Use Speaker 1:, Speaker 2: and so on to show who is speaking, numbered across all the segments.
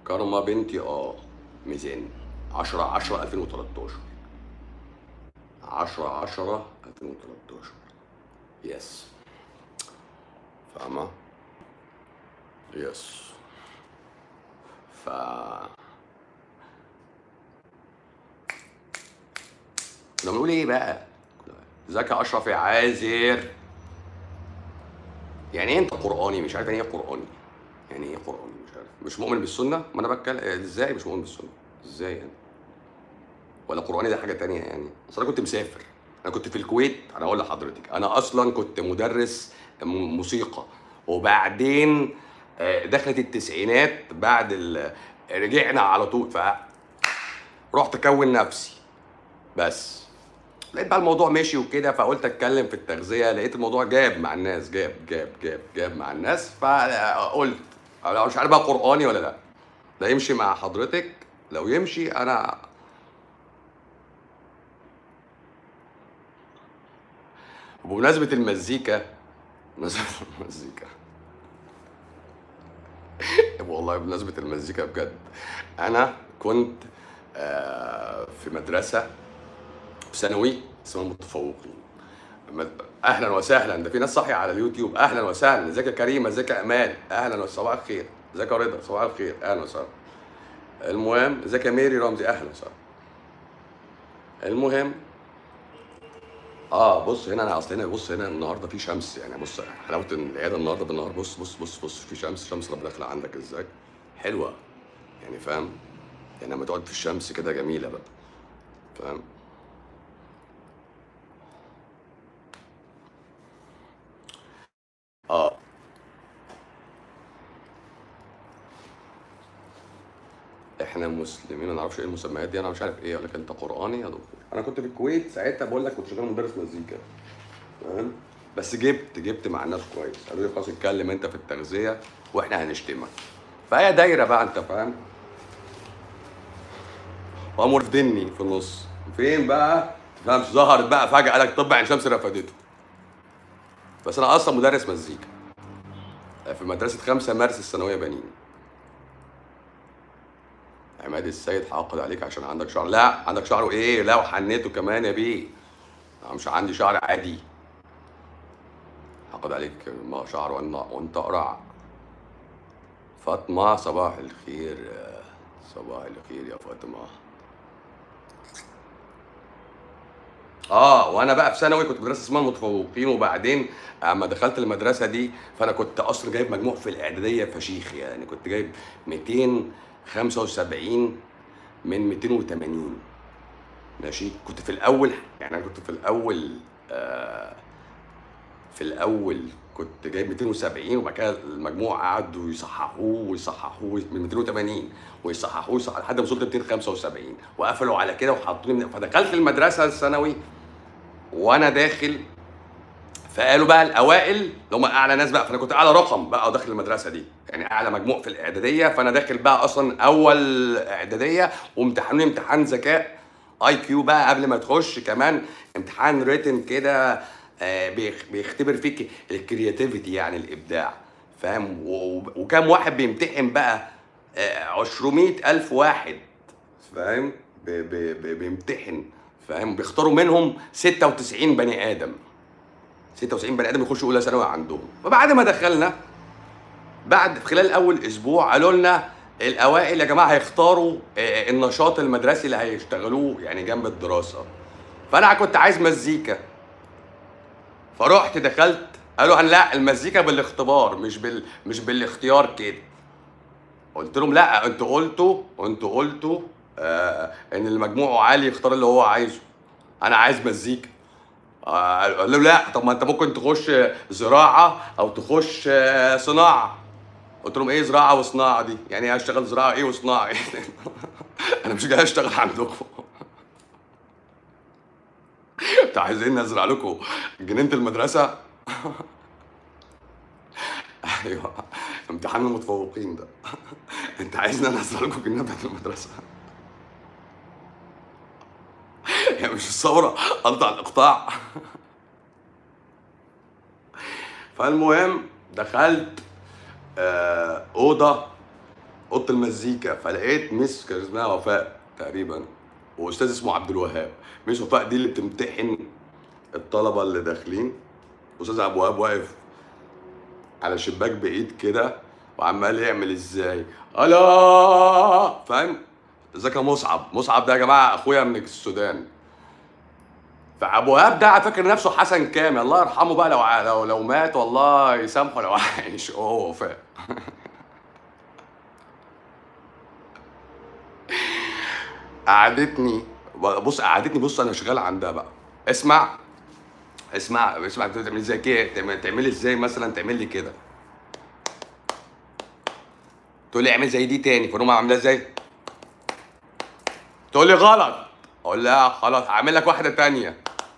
Speaker 1: كارما بنتي اه ميزان 10 10 2013 10 10 2013 يس فاهمة؟ يس ف كنا بنقول ايه بقى؟ ازيك يا اشرف يا عازر يعني ايه انت قراني مش عارف يعني ايه قراني يعني ايه قراني مش عارف مش مؤمن بالسنه ما انا بتكلم ازاي مش مؤمن بالسنه ازاي يعني ولا قراني ده حاجه تانية يعني اصل انا كنت مسافر انا كنت في الكويت انا اقول لحضرتك انا اصلا كنت مدرس م- موسيقى وبعدين آه، دخلت التسعينات بعد ال... رجعنا على طول ف رحت اكون نفسي بس لقيت بقى الموضوع ماشي وكده فقلت اتكلم في التغذيه لقيت الموضوع جاب مع الناس جاب جاب جاب جاب مع الناس فقلت انا مش عارف بقى قراني ولا لا ده يمشي مع حضرتك لو يمشي انا بمناسبة المزيكا بمناسبة المزيكا والله بمناسبة المزيكا بجد أنا كنت آه، في مدرسة في ثانوي اسمها المتفوقين مد- اهلا وسهلا ده في ناس صاحيه على اليوتيوب اهلا وسهلا ازيك يا كريمه ازيك يا امال اهلا وصباح الخير ازيك يا رضا صباح الخير اهلا وسهلا المهم ازيك يا ميري رمزي اهلا وسهلا المهم اه بص هنا انا اصل هنا بص هنا النهارده في شمس يعني بص حلاوه العياده النهارده بالنهار بص بص بص بص في شمس شمس رب داخله عندك ازاي حلوه يعني فاهم يعني لما تقعد في الشمس كده جميله بقى فاهم اه احنا مسلمين ما نعرفش ايه المسميات دي انا مش عارف ايه لكن انت قراني يا دكتور انا كنت في الكويت ساعتها بقول لك كنت شغال مدرس مزيكا فاهم بس جبت جبت مع الناس كويس قالوا لي خلاص اتكلم انت في التغذيه واحنا هنشتمك فهي دايره بقى انت فاهم وقاموا رافدني في النص فين بقى فاهم ظهرت بقى فجاه قالك طب عين شمس رفدته بس انا اصلا مدرس مزيكا في مدرسه 5 مارس الثانويه بنين عماد السيد هعقد عليك عشان عندك شعر لا عندك شعر وايه لا وحنيته كمان يا بيه أنا مش عندي شعر عادي هعقد عليك ما شعر وأن- وانت قرع فاطمه صباح الخير صباح الخير يا فاطمه اه وانا بقى في ثانوي كنت مدرسه اسمها المتفوقين وبعدين اما دخلت المدرسه دي فانا كنت اصلا جايب مجموع في الاعداديه فشيخ يعني كنت جايب 275 من 280 ماشي كنت في الاول يعني انا كنت في الاول آه في الاول كنت جايب 270 وبعد كده المجموع قعدوا يصححوه ويصححوه من 280 ويصححوه يصححوه لحد ما وصلت 275 وقفلوا على كده وحطوني من فدخلت المدرسه الثانوي وانا داخل فقالوا بقى الاوائل اللي هم اعلى ناس بقى فانا كنت اعلى رقم بقى داخل المدرسه دي يعني اعلى مجموع في الاعداديه فانا داخل بقى اصلا اول اعداديه وامتحنوني امتحان ذكاء اي كيو بقى قبل ما تخش كمان امتحان ريتن كده آه، بيخ- بيختبر فيك الكرياتيفيتي يعني الابداع فاهم و- و- وكام واحد بيمتحن بقى آه، 200 الف واحد فاهم ب- ب- ب- بيمتحن فاهم بيختاروا منهم 96 بني ادم 96 بني ادم يخشوا اولى ثانوي عندهم فبعد ما دخلنا بعد في خلال اول اسبوع قالوا لنا الاوائل يا جماعه هيختاروا آه، النشاط المدرسي اللي هيشتغلوه يعني جنب الدراسه فانا كنت عايز مزيكا فرحت دخلت قالوا أنا لا المزيكا بالاختبار مش بال مش بالاختيار كده قلت لهم لا انتوا قلتوا انتوا قلتوا آه ان اللي مجموعه عالي يختار اللي هو عايزه انا عايز مزيكا آه، قالوا لا طب ما انت ممكن تخش زراعه او تخش آه، صناعه قلت لهم ايه زراعه وصناعه دي يعني ايه اشتغل زراعه ايه وصناعه ايه انا مش جاي اشتغل عندكم انتوا عايزين ازرع لكم جنينه المدرسه ايوه امتحان المتفوقين ده انت عايزني انا ازرع لكم جنينه بتاعت المدرسه يعني مش الثوره قطع الاقطاع فالمهم دخلت آه، اوضه اوضه المزيكا فلقيت ميس كان اسمها وفاء تقريبا واستاذ اسمه عبد الوهاب ميس وفاء دي اللي بتمتحن الطلبه اللي داخلين استاذ عبد الوهاب واقف على شباك بعيد كده وعمال يعمل ازاي الا فاهم ازيك يا مصعب مصعب ده يا جماعه اخويا من السودان فابو وهاب ده فاكر نفسه حسن كامل الله يرحمه بقى لو ع- لو لو مات والله يسامحه لو عايش هو وفاء قعدتني بص قعدتني بص انا شغال عندها بقى اسمع اسمع اسمع انت تعملي ازاي كده تعمل- تعملي ازاي مثلا تعمل لي كده تقول لي اعمل زي دي تاني فنقوم عاملها ازاي تقول لي غلط اقول لها خلاص هعمل لك واحده تانية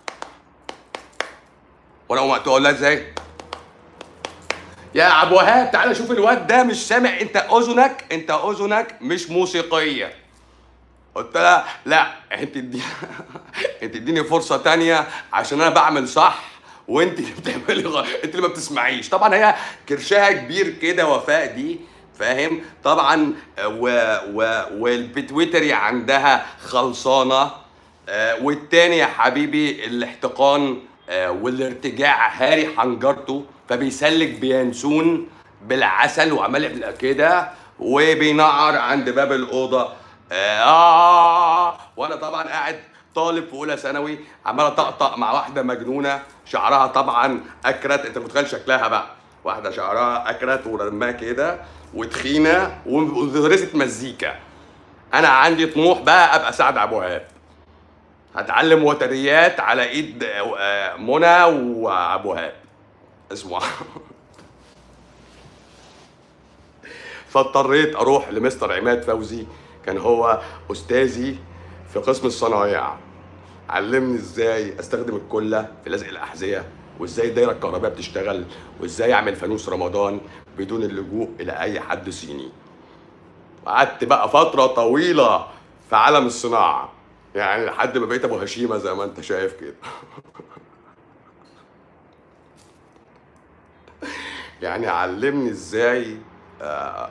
Speaker 1: وانا اقوم تقول لها ازاي يا ابو وهاب تعالى شوف الواد ده مش سامع انت اذنك انت اذنك مش موسيقيه قلت لها لا انت اديني انت اديني فرصه تانية عشان انا بعمل صح وانت اللي بتعملي غلط انت اللي ما بتسمعيش طبعا هي كرشها كبير كده وفاء دي فاهم طبعا و و والبيتويتري عندها خلصانه آه، والتاني يا حبيبي الاحتقان آه، والارتجاع هاري حنجرته فبيسلك بينسون بالعسل وعمال يعمل كده وبينعر عند باب الاوضه آه وانا طبعا قاعد طالب في اولى ثانوي عمال اطقطق مع واحده مجنونه شعرها طبعا اكرت انت متخيل شكلها بقى واحده شعرها اكرت ورماه كده وتخينه ومدرسه مزيكا انا عندي طموح بقى ابقى سعد ابو وهاب هتعلم وتريات على ايد آه، منى وابو وهاب اسمه فاضطريت اروح لمستر عماد فوزي كان هو استاذي في قسم الصنايع علمني ازاي استخدم الكله في لزق الاحذيه وازاي الدايره الكهربائيه بتشتغل وازاي اعمل فانوس رمضان بدون اللجوء الى اي حد صيني وقعدت بقى فتره طويله في عالم الصناعه يعني لحد ما بقيت ابو هشيمه زي ما انت شايف كده يعني علمني ازاي آه،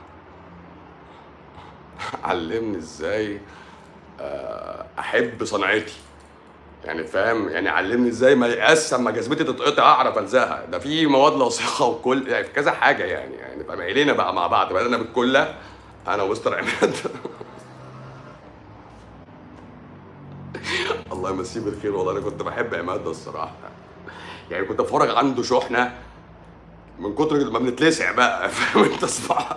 Speaker 1: علمني ازاي آه، احب صنعتي يعني فاهم يعني علمني ازاي ما يأس اما جزمتي تتقطع اعرف الزقها ده في مواد لاصقه وكل يعني في كذا حاجه يعني يعني نبقى مايلين بقى مع بعض بدأنا بالكله انا ومستر عماد الله يمسيه بالخير والله انا كنت بحب عماد ده الصراحه يعني كنت اتفرج عنده شحنه من كتر ما بنتلسع بقى فاهم انت صباح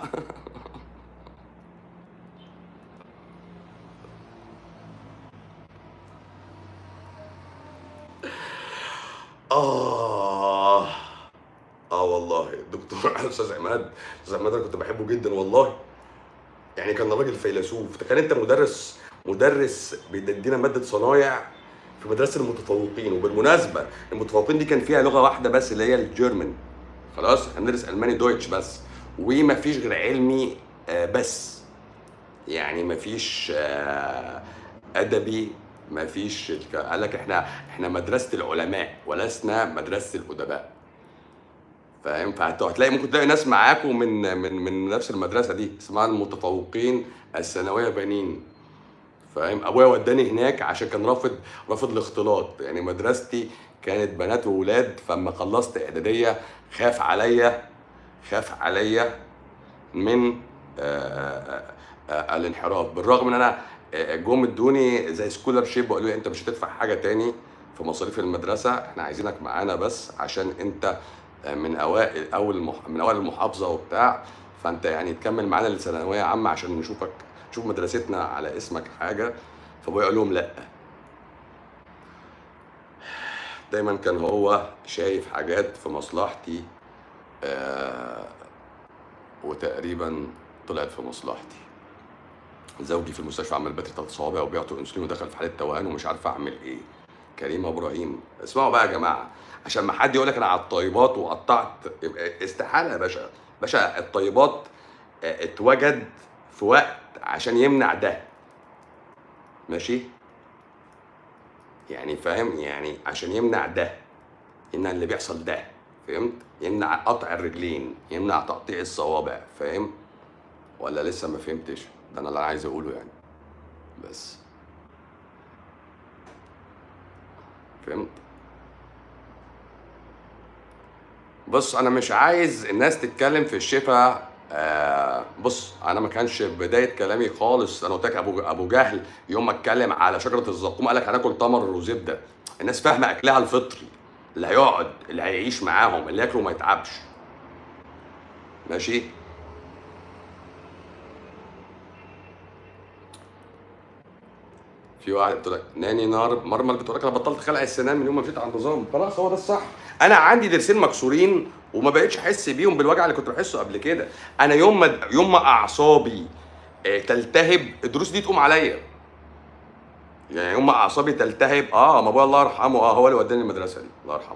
Speaker 1: آه آه والله الدكتور أستاذ عماد أستاذ عماد أنا كنت بحبه جدا والله يعني كان راجل فيلسوف تخيل أنت مدرس مدرس بيدينا مادة صنايع في مدرسة المتفوقين وبالمناسبة المتفوقين دي كان فيها لغة واحدة بس اللي هي الجيرمان خلاص احنا بندرس ألماني دويتش بس وما فيش غير علمي آه، بس يعني مفيش آه، ادبي مفيش الك- قال لك احنا احنا مدرسه العلماء ولسنا مدرسه الادباء فاهم فهتلاقي ممكن تلاقي ناس معاكم من من من نفس المدرسه دي اسمها المتفوقين الثانويه بنين فاهم ابويا وداني هناك عشان كان رافض رافض الاختلاط يعني مدرستي كانت بنات وولاد فلما خلصت اعداديه خاف عليا خاف عليا من آه، آه، آه، الانحراف بالرغم ان انا آه، جم ادوني زي سكولر شيب وقالوا لي انت مش هتدفع حاجه تاني في مصاريف المدرسه احنا عايزينك معانا بس عشان انت آه، من اوائل اول المح... من اوائل المحافظه وبتاع فانت يعني تكمل معانا لثانويه عامه عشان نشوفك نشوف مدرستنا على اسمك حاجه فابويا قال لهم لا دايما كان هو شايف حاجات في مصلحتي آه وتقريبا طلعت في مصلحتي زوجي في المستشفى عمل باتري ثلاث صوابع وبيعطوا انسولين ودخل في حاله توهان ومش عارف اعمل ايه كريم ابراهيم اسمعوا بقى يا جماعه عشان ما حد يقول لك انا على الطيبات وقطعت يبقى استحاله يا باشا باشا الطيبات آه، اتوجد في وقت عشان يمنع ده ماشي يعني فاهم يعني عشان يمنع ده يمنع اللي بيحصل ده فهمت يمنع قطع الرجلين يمنع تقطيع الصوابع فاهم ولا لسه ما فهمتش ده انا اللي انا عايز اقوله يعني بس فهمت بص انا مش عايز الناس تتكلم في الشفا آه بص انا ما كانش بدايه كلامي خالص انا قلت لك ابو ابو جهل يوم ما اتكلم على شجره الزقوم قال لك هناكل تمر وزبده الناس فاهمه اكلها الفطري اللي هيقعد اللي هيعيش معاهم اللي ياكله وما يتعبش ماشي في واحد بتقول لك ناني نار مرمل بتقول لك انا بطلت خلع السنان من يوم ما مشيت على النظام خلاص هو ده الصح انا عندي ضرسين مكسورين وما بقتش احس بيهم بالوجع اللي كنت بحسه قبل كده انا يوم ما يوم ما اعصابي آه، تلتهب الدروس دي تقوم عليا يعني يوم ما اعصابي تلتهب اه ما ابويا الله يرحمه اه هو اللي وداني المدرسه دي الله يرحمه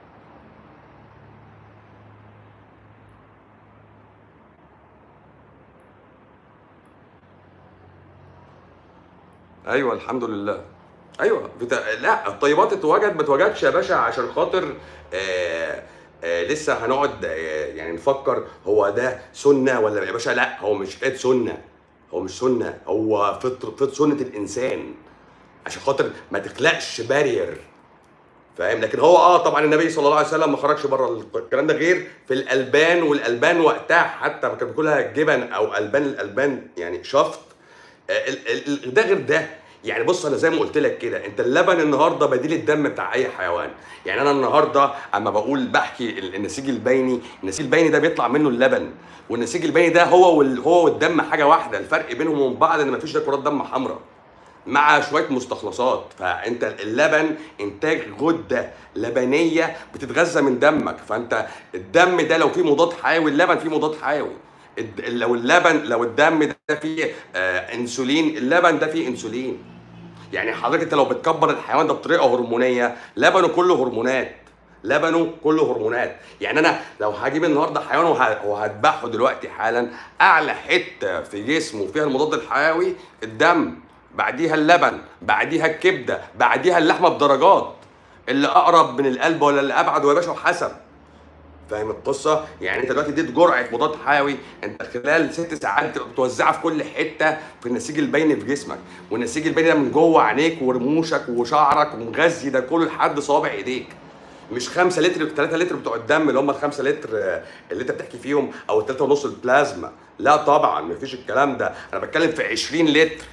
Speaker 1: ايوه الحمد لله ايوه بتا... لا الطيبات اتوجد ما اتوجدش يا باشا عشان خاطر آه آه لسه هنقعد آه يعني نفكر هو ده سنه ولا يا باشا لا هو مش حكايه سنه هو مش سنه هو فطر فطر سنه الانسان عشان خاطر ما تخلقش بارير فاهم لكن هو اه طبعا النبي صلى الله عليه وسلم ما خرجش بره الكلام ده غير في الالبان والالبان وقتها حتى ما كان بياكلها جبن او البان الالبان يعني شفط آه، ال- ال- ال- ده غير ده يعني بص انا زي ما قلت لك كده انت اللبن النهارده بديل الدم بتاع اي حيوان يعني انا النهارده اما بقول بحكي ال- النسيج البيني النسيج البيني ده بيطلع منه اللبن والنسيج البيني ده هو وال هو والدم حاجه واحده الفرق بينهم وبين بعض ان مفيش ده كرات دم حمراء مع شويه مستخلصات فانت اللبن انتاج غده لبنيه بتتغذى من دمك فانت الدم ده لو فيه مضاد حيوي اللبن فيه مضاد حيوي الد- لو اللبن لو الدم ده فيه آه انسولين اللبن ده فيه انسولين يعني حضرتك انت لو بتكبر الحيوان ده بطريقه هرمونيه لبنه كله هرمونات لبنه كله هرمونات يعني انا لو هجيب النهارده حيوان وه- وهذبحه دلوقتي حالا اعلى حته في جسمه فيها المضاد الحيوي الدم بعديها اللبن بعديها الكبده بعديها اللحمه بدرجات اللي اقرب من القلب ولا اللي ابعد ويا باشا وحسب فاهم القصه؟ يعني انت دلوقتي اديت جرعه مضاد حيوي انت خلال ست ساعات بتوزعها في كل حته في النسيج البيني في جسمك والنسيج البيني ده من جوه عينيك ورموشك وشعرك ومغذي ده كله لحد صوابع ايديك مش 5 لتر 3 لتر بتوع الدم اللي هم ال 5 لتر آه، اللي انت بتحكي فيهم او ال 3 ونص البلازما لا طبعا مفيش الكلام ده انا بتكلم في 20 لتر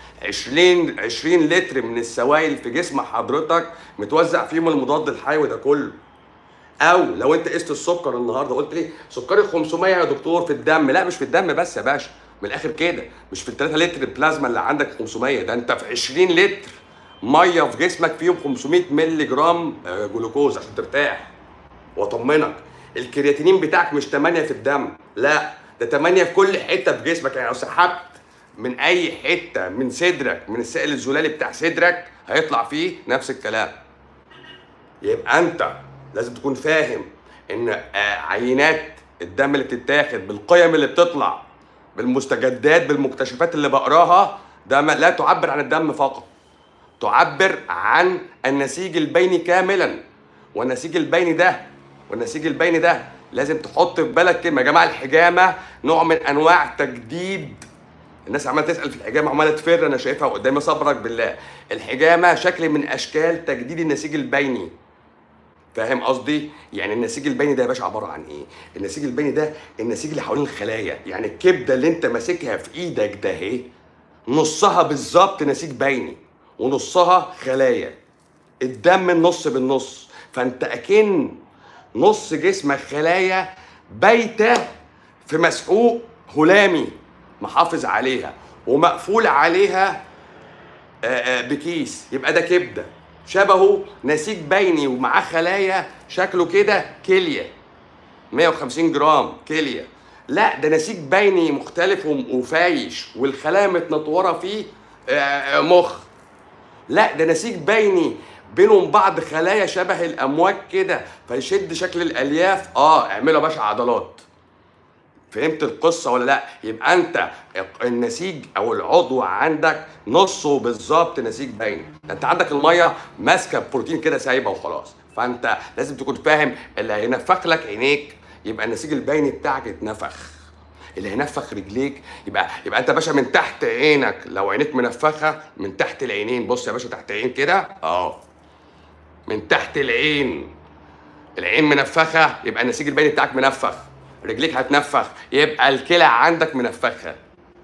Speaker 1: 20 20 لتر من السوائل في جسم حضرتك متوزع فيهم المضاد الحيوي ده كله او لو انت قست السكر النهارده قلت لي سكري 500 يا دكتور في الدم لا مش في الدم بس يا باشا من الاخر كده مش في ال 3 لتر البلازما اللي عندك 500 ده انت في 20 لتر ميه في جسمك فيهم 500 مللي جرام آه، جلوكوز عشان ترتاح واطمنك الكرياتينين بتاعك مش 8 في الدم لا ده 8 في كل حته في جسمك يعني لو سحبت من اي حته من صدرك من السائل الزلالي بتاع صدرك هيطلع فيه نفس الكلام يبقى انت لازم تكون فاهم ان آه، عينات الدم اللي بتتاخد بالقيم اللي بتطلع بالمستجدات بالمكتشفات اللي بقراها ده ما- لا تعبر عن الدم فقط تعبر عن النسيج البيني كاملا والنسيج البيني ده والنسيج البيني ده لازم تحط في بالك كلمه يا جماعه الحجامه نوع من انواع تجديد الناس عماله تسال في الحجامه عماله تفر انا شايفها قدامي صبرك بالله الحجامه شكل من اشكال تجديد النسيج البيني فاهم قصدي؟ يعني النسيج البيني ده يا باشا عباره عن ايه؟ النسيج البيني ده النسيج اللي حوالين الخلايا، يعني الكبده اللي انت ماسكها في ايدك ده اهي نصها بالظبط نسيج بيني ونصها خلايا. الدم النص بالنص، فانت اكن نص جسمك خلايا بايته في مسحوق هلامي محافظ عليها ومقفول عليها آه، آه، بكيس يبقى ده كبده شبهه نسيج بيني ومعاه خلايا شكله كده كليه 150 جرام كليه لا ده نسيج بيني مختلف وم- وفايش والخلايا متنطوره فيه آه، آه، مخ لا ده نسيج بيني بينهم بعض خلايا شبه الامواج كده فيشد شكل الالياف اه اعملوا يا باشا عضلات فهمت القصه ولا لا يبقى انت النسيج او العضو عندك نصه بالظبط نسيج بيني انت عندك الميه ماسكه بروتين كده سايبه وخلاص فانت لازم تكون فاهم اللي هينفخ لك عينيك يبقى النسيج البيني بتاعك اتنفخ اللي هينفخ رجليك يبقى يبقى انت يا باشا من تحت عينك لو عينيك منفخه من تحت العينين بص يا باشا تحت عين كده اه من تحت العين العين منفخه يبقى النسيج البيني بتاعك منفخ رجليك هتنفخ يبقى الكلى عندك منفخه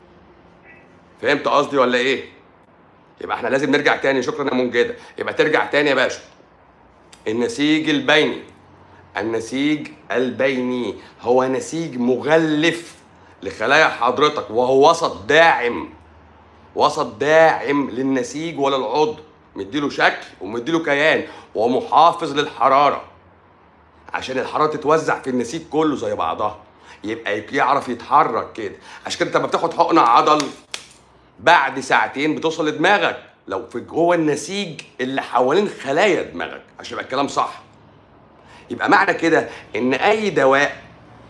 Speaker 1: فهمت قصدي ولا ايه يبقى احنا لازم نرجع تاني شكرا يا منجده يبقى ترجع تاني يا باشا النسيج البيني النسيج البيني هو نسيج مغلف لخلايا حضرتك وهو وسط داعم وسط داعم للنسيج وللعضو مديله شكل ومديله كيان ومحافظ للحراره عشان الحراره تتوزع في النسيج كله زي بعضها يبقى يعرف يتحرك كده عشان كده انت لما بتاخد حقنه عضل بعد ساعتين بتوصل لدماغك لو في جوه النسيج اللي حوالين خلايا دماغك عشان يبقى الكلام صح يبقى معنى كده ان اي دواء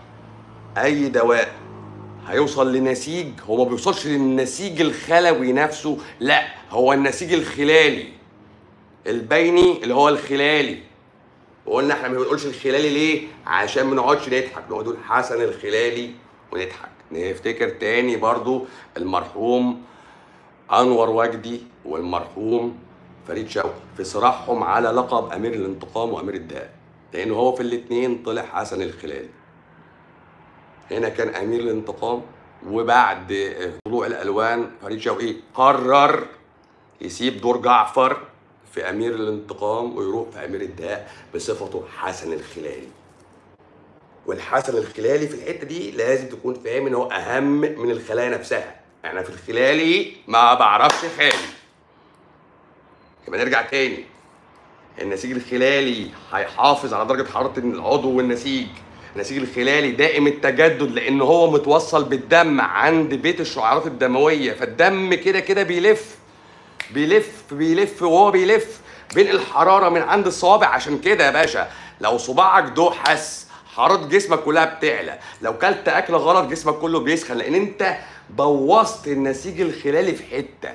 Speaker 1: اي دواء هيوصل لنسيج هو ما بيوصلش للنسيج الخلوي نفسه لا هو النسيج الخلالي البيني اللي هو الخلالي وقلنا احنا ما بنقولش الخلالي ليه عشان ما نقعدش نضحك نقعد نقول حسن الخلالي ونضحك نفتكر تاني برضو المرحوم انور وجدي والمرحوم فريد شوقي في صراعهم على لقب امير الانتقام وامير الدهاء لان هو في الاثنين طلع حسن الخلالي هنا كان امير الانتقام وبعد طلوع الالوان فريد شوقي قرر يسيب دور جعفر في امير الانتقام ويروح في امير الدهاء بصفته حسن الخلالي والحسن الخلالي في الحته دي لازم تكون فاهم ان هو اهم من الخلايا نفسها انا في الخلالي ما بعرفش خالي يبقى نرجع تاني النسيج الخلالي هيحافظ على درجه حراره العضو والنسيج النسيج الخلالي دائم التجدد لان هو متوصل بالدم عند بيت الشعيرات الدمويه فالدم كده كده بيلف بيلف بيلف وهو بيلف بين الحراره من عند الصوابع عشان كده يا باشا لو صباعك دوحس حراره جسمك كلها بتعلى لو كلت اكل غلط جسمك كله بيسخن لان انت بوظت النسيج الخلالي في حته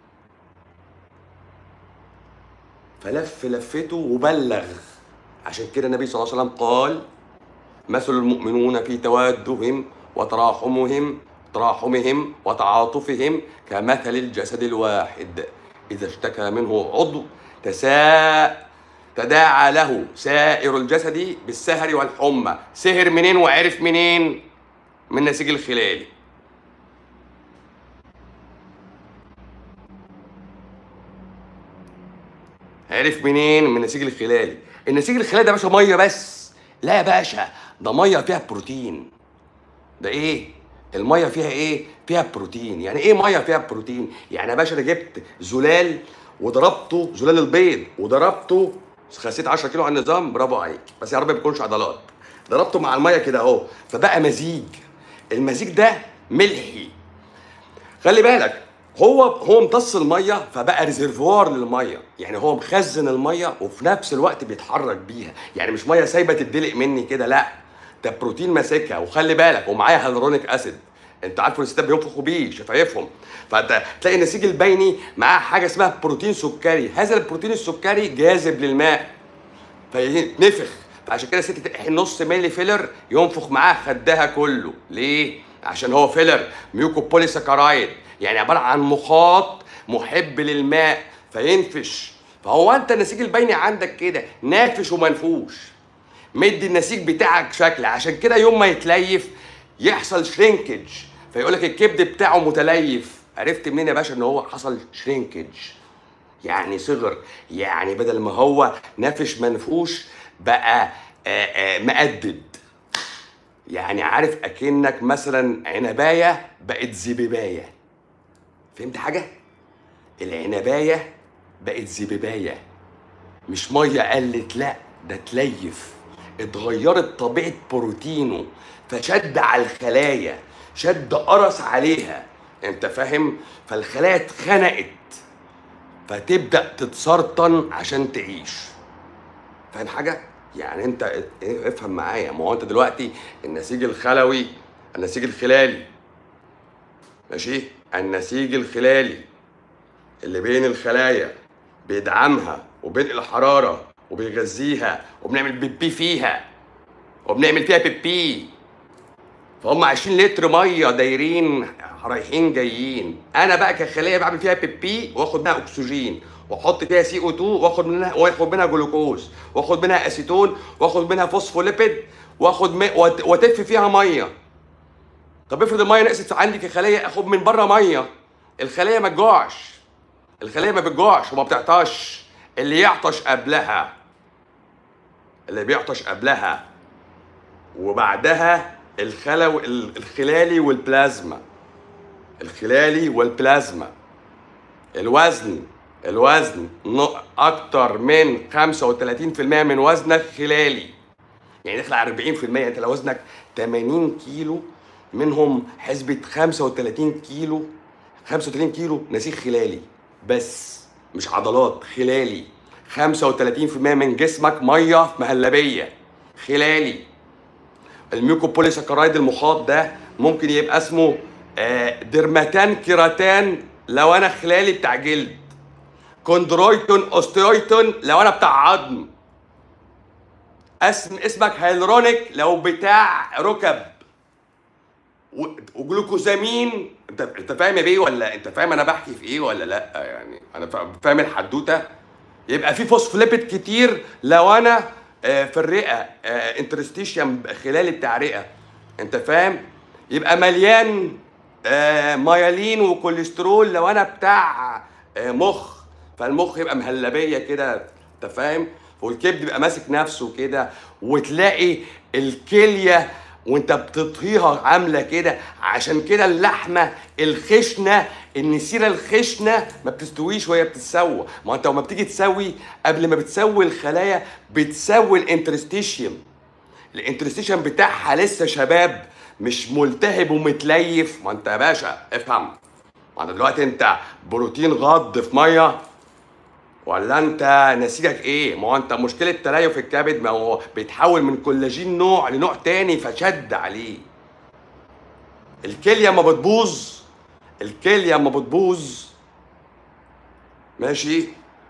Speaker 1: فلف لفته وبلغ عشان كده النبي صلى الله عليه وسلم قال مثل المؤمنون في توادهم وتراحمهم تراحمهم وتعاطفهم كمثل الجسد الواحد إذا اشتكى منه عضو تساء تداعى له سائر الجسد بالسهر والحمى سهر منين وعرف منين من النسيج الخلالي عرف منين من النسيج الخلالي النسيج الخلالي ده يا باشا ميه بس لا يا باشا ده ميه فيها بروتين ده ايه الميه فيها ايه فيها بروتين يعني ايه ميه فيها بروتين يعني يا باشا انا جبت زلال وضربته زلال البيض وضربته خسيت 10 كيلو على النظام برافو عليك بس يا رب ما يكونش عضلات ضربته مع الميه كده اهو فبقى مزيج المزيج ده ملحي خلي بالك هو هو امتص الميه فبقى ريزرفوار للميه يعني هو مخزن الميه وفي نفس الوقت بيتحرك بيها يعني مش ميه سايبه تدلق مني كده لا ده بروتين ماسكها وخلي بالك ومعايا هيالورونيك اسيد انت عارف الستات بينفخوا بيه شفايفهم فانت تلاقي النسيج البيني معاه حاجه اسمها بروتين سكري هذا البروتين السكري جاذب للماء فيتنفخ فعشان كده الست تحقن نص ملي فيلر ينفخ معاه خدها كله ليه عشان هو فيلر ميوكو بوليساكرايد يعني عباره عن مخاط محب للماء فينفش فهو انت النسيج البيني عندك كده نافش ومنفوش مدي النسيج بتاعك شكل عشان كده يوم ما يتليف يحصل شرينكج فيقول لك الكبد بتاعه متليف عرفت منين يا باشا ان هو حصل شرينكج يعني صغر يعني بدل ما هو نافش منفوش بقى آآ آآ مقدد يعني عارف اكنك مثلا عنبايه بقت زبيبايه فهمت حاجه العنبايه بقت زبيبايه مش ميه قلت لا ده تليف اتغيرت طبيعه بروتينه فشد على الخلايا شد قرص عليها انت فاهم فالخلايا اتخنقت فتبدا تتسرطن عشان تعيش فاهم حاجه يعني انت افهم معايا ما هو انت دلوقتي النسيج الخلوي النسيج الخلالي ماشي النسيج الخلالي اللي بين الخلايا بيدعمها وبينقل الحراره وبيغذيها وبنعمل بيبي فيها وبنعمل فيها بيبي فهم 20 لتر ميه دايرين رايحين جايين انا بقى كخليه بعمل فيها بي بي واخد منها اكسجين واحط فيها سي او 2 واخد منها واخد منها جلوكوز واخد منها اسيتون واخد منها فوسفوليبيد واخد م... وات- واتف فيها ميه طب افرض الميه نقصت عندي كخليه اخد من بره ميه الخليه ما تجوعش الخليه ما بتجوعش وما بتعطش اللي يعطش قبلها اللي بيعطش قبلها وبعدها الخلو ال- الخلالي والبلازما الخلالي والبلازما الوزن الوزن ن- اكتر من 35% من وزنك خلالي يعني داخل على 40% انت لو وزنك 80 كيلو منهم حسبة 35 كيلو 35 كيلو نسيج خلالي بس مش عضلات خلالي 35% من جسمك ميه مهلبيه خلالي الميوكوبوليساكرايد المخاط ده ممكن يبقى اسمه آه، درماتان كيراتان لو انا خلالي بتاع جلد كوندرويتون اوستيويتون لو انا بتاع عظم اسم اسمك هيلرونيك لو بتاع ركب و- وجلوكوزامين انت انت فاهم يا بيه ولا انت فاهم انا بحكي في ايه ولا لا يعني انا فا- فاهم الحدوته يبقى في فوسفوليبيد كتير لو انا آه، في الرئه انترستيشيم خلالي بتاع رئه انت فاهم يبقى مليان آه، مايلين وكوليسترول لو انا بتاع آه، مخ فالمخ يبقى مهلبيه كده انت فاهم والكبد بيبقى ماسك نفسه كده وتلاقي الكليه وانت بتطهيها عامله كده عشان كده اللحمه الخشنه النسيره الخشنه ما بتستويش وهي بتتسوى ما انت لما بتيجي تسوي قبل ما بتسوي الخلايا بتسوي الانترستيشيوم الانترستيشن بتاعها لسه شباب مش ملتهب ومتليف ما انت يا باشا افهم ما انت دلوقتي انت بروتين غض في ميه ولا انت نسيجك ايه؟ ما هو انت مشكله تليف الكبد ما هو بيتحول من كولاجين نوع لنوع تاني فشد عليه. الكليه ما بتبوظ الكليه ما بتبوظ ماشي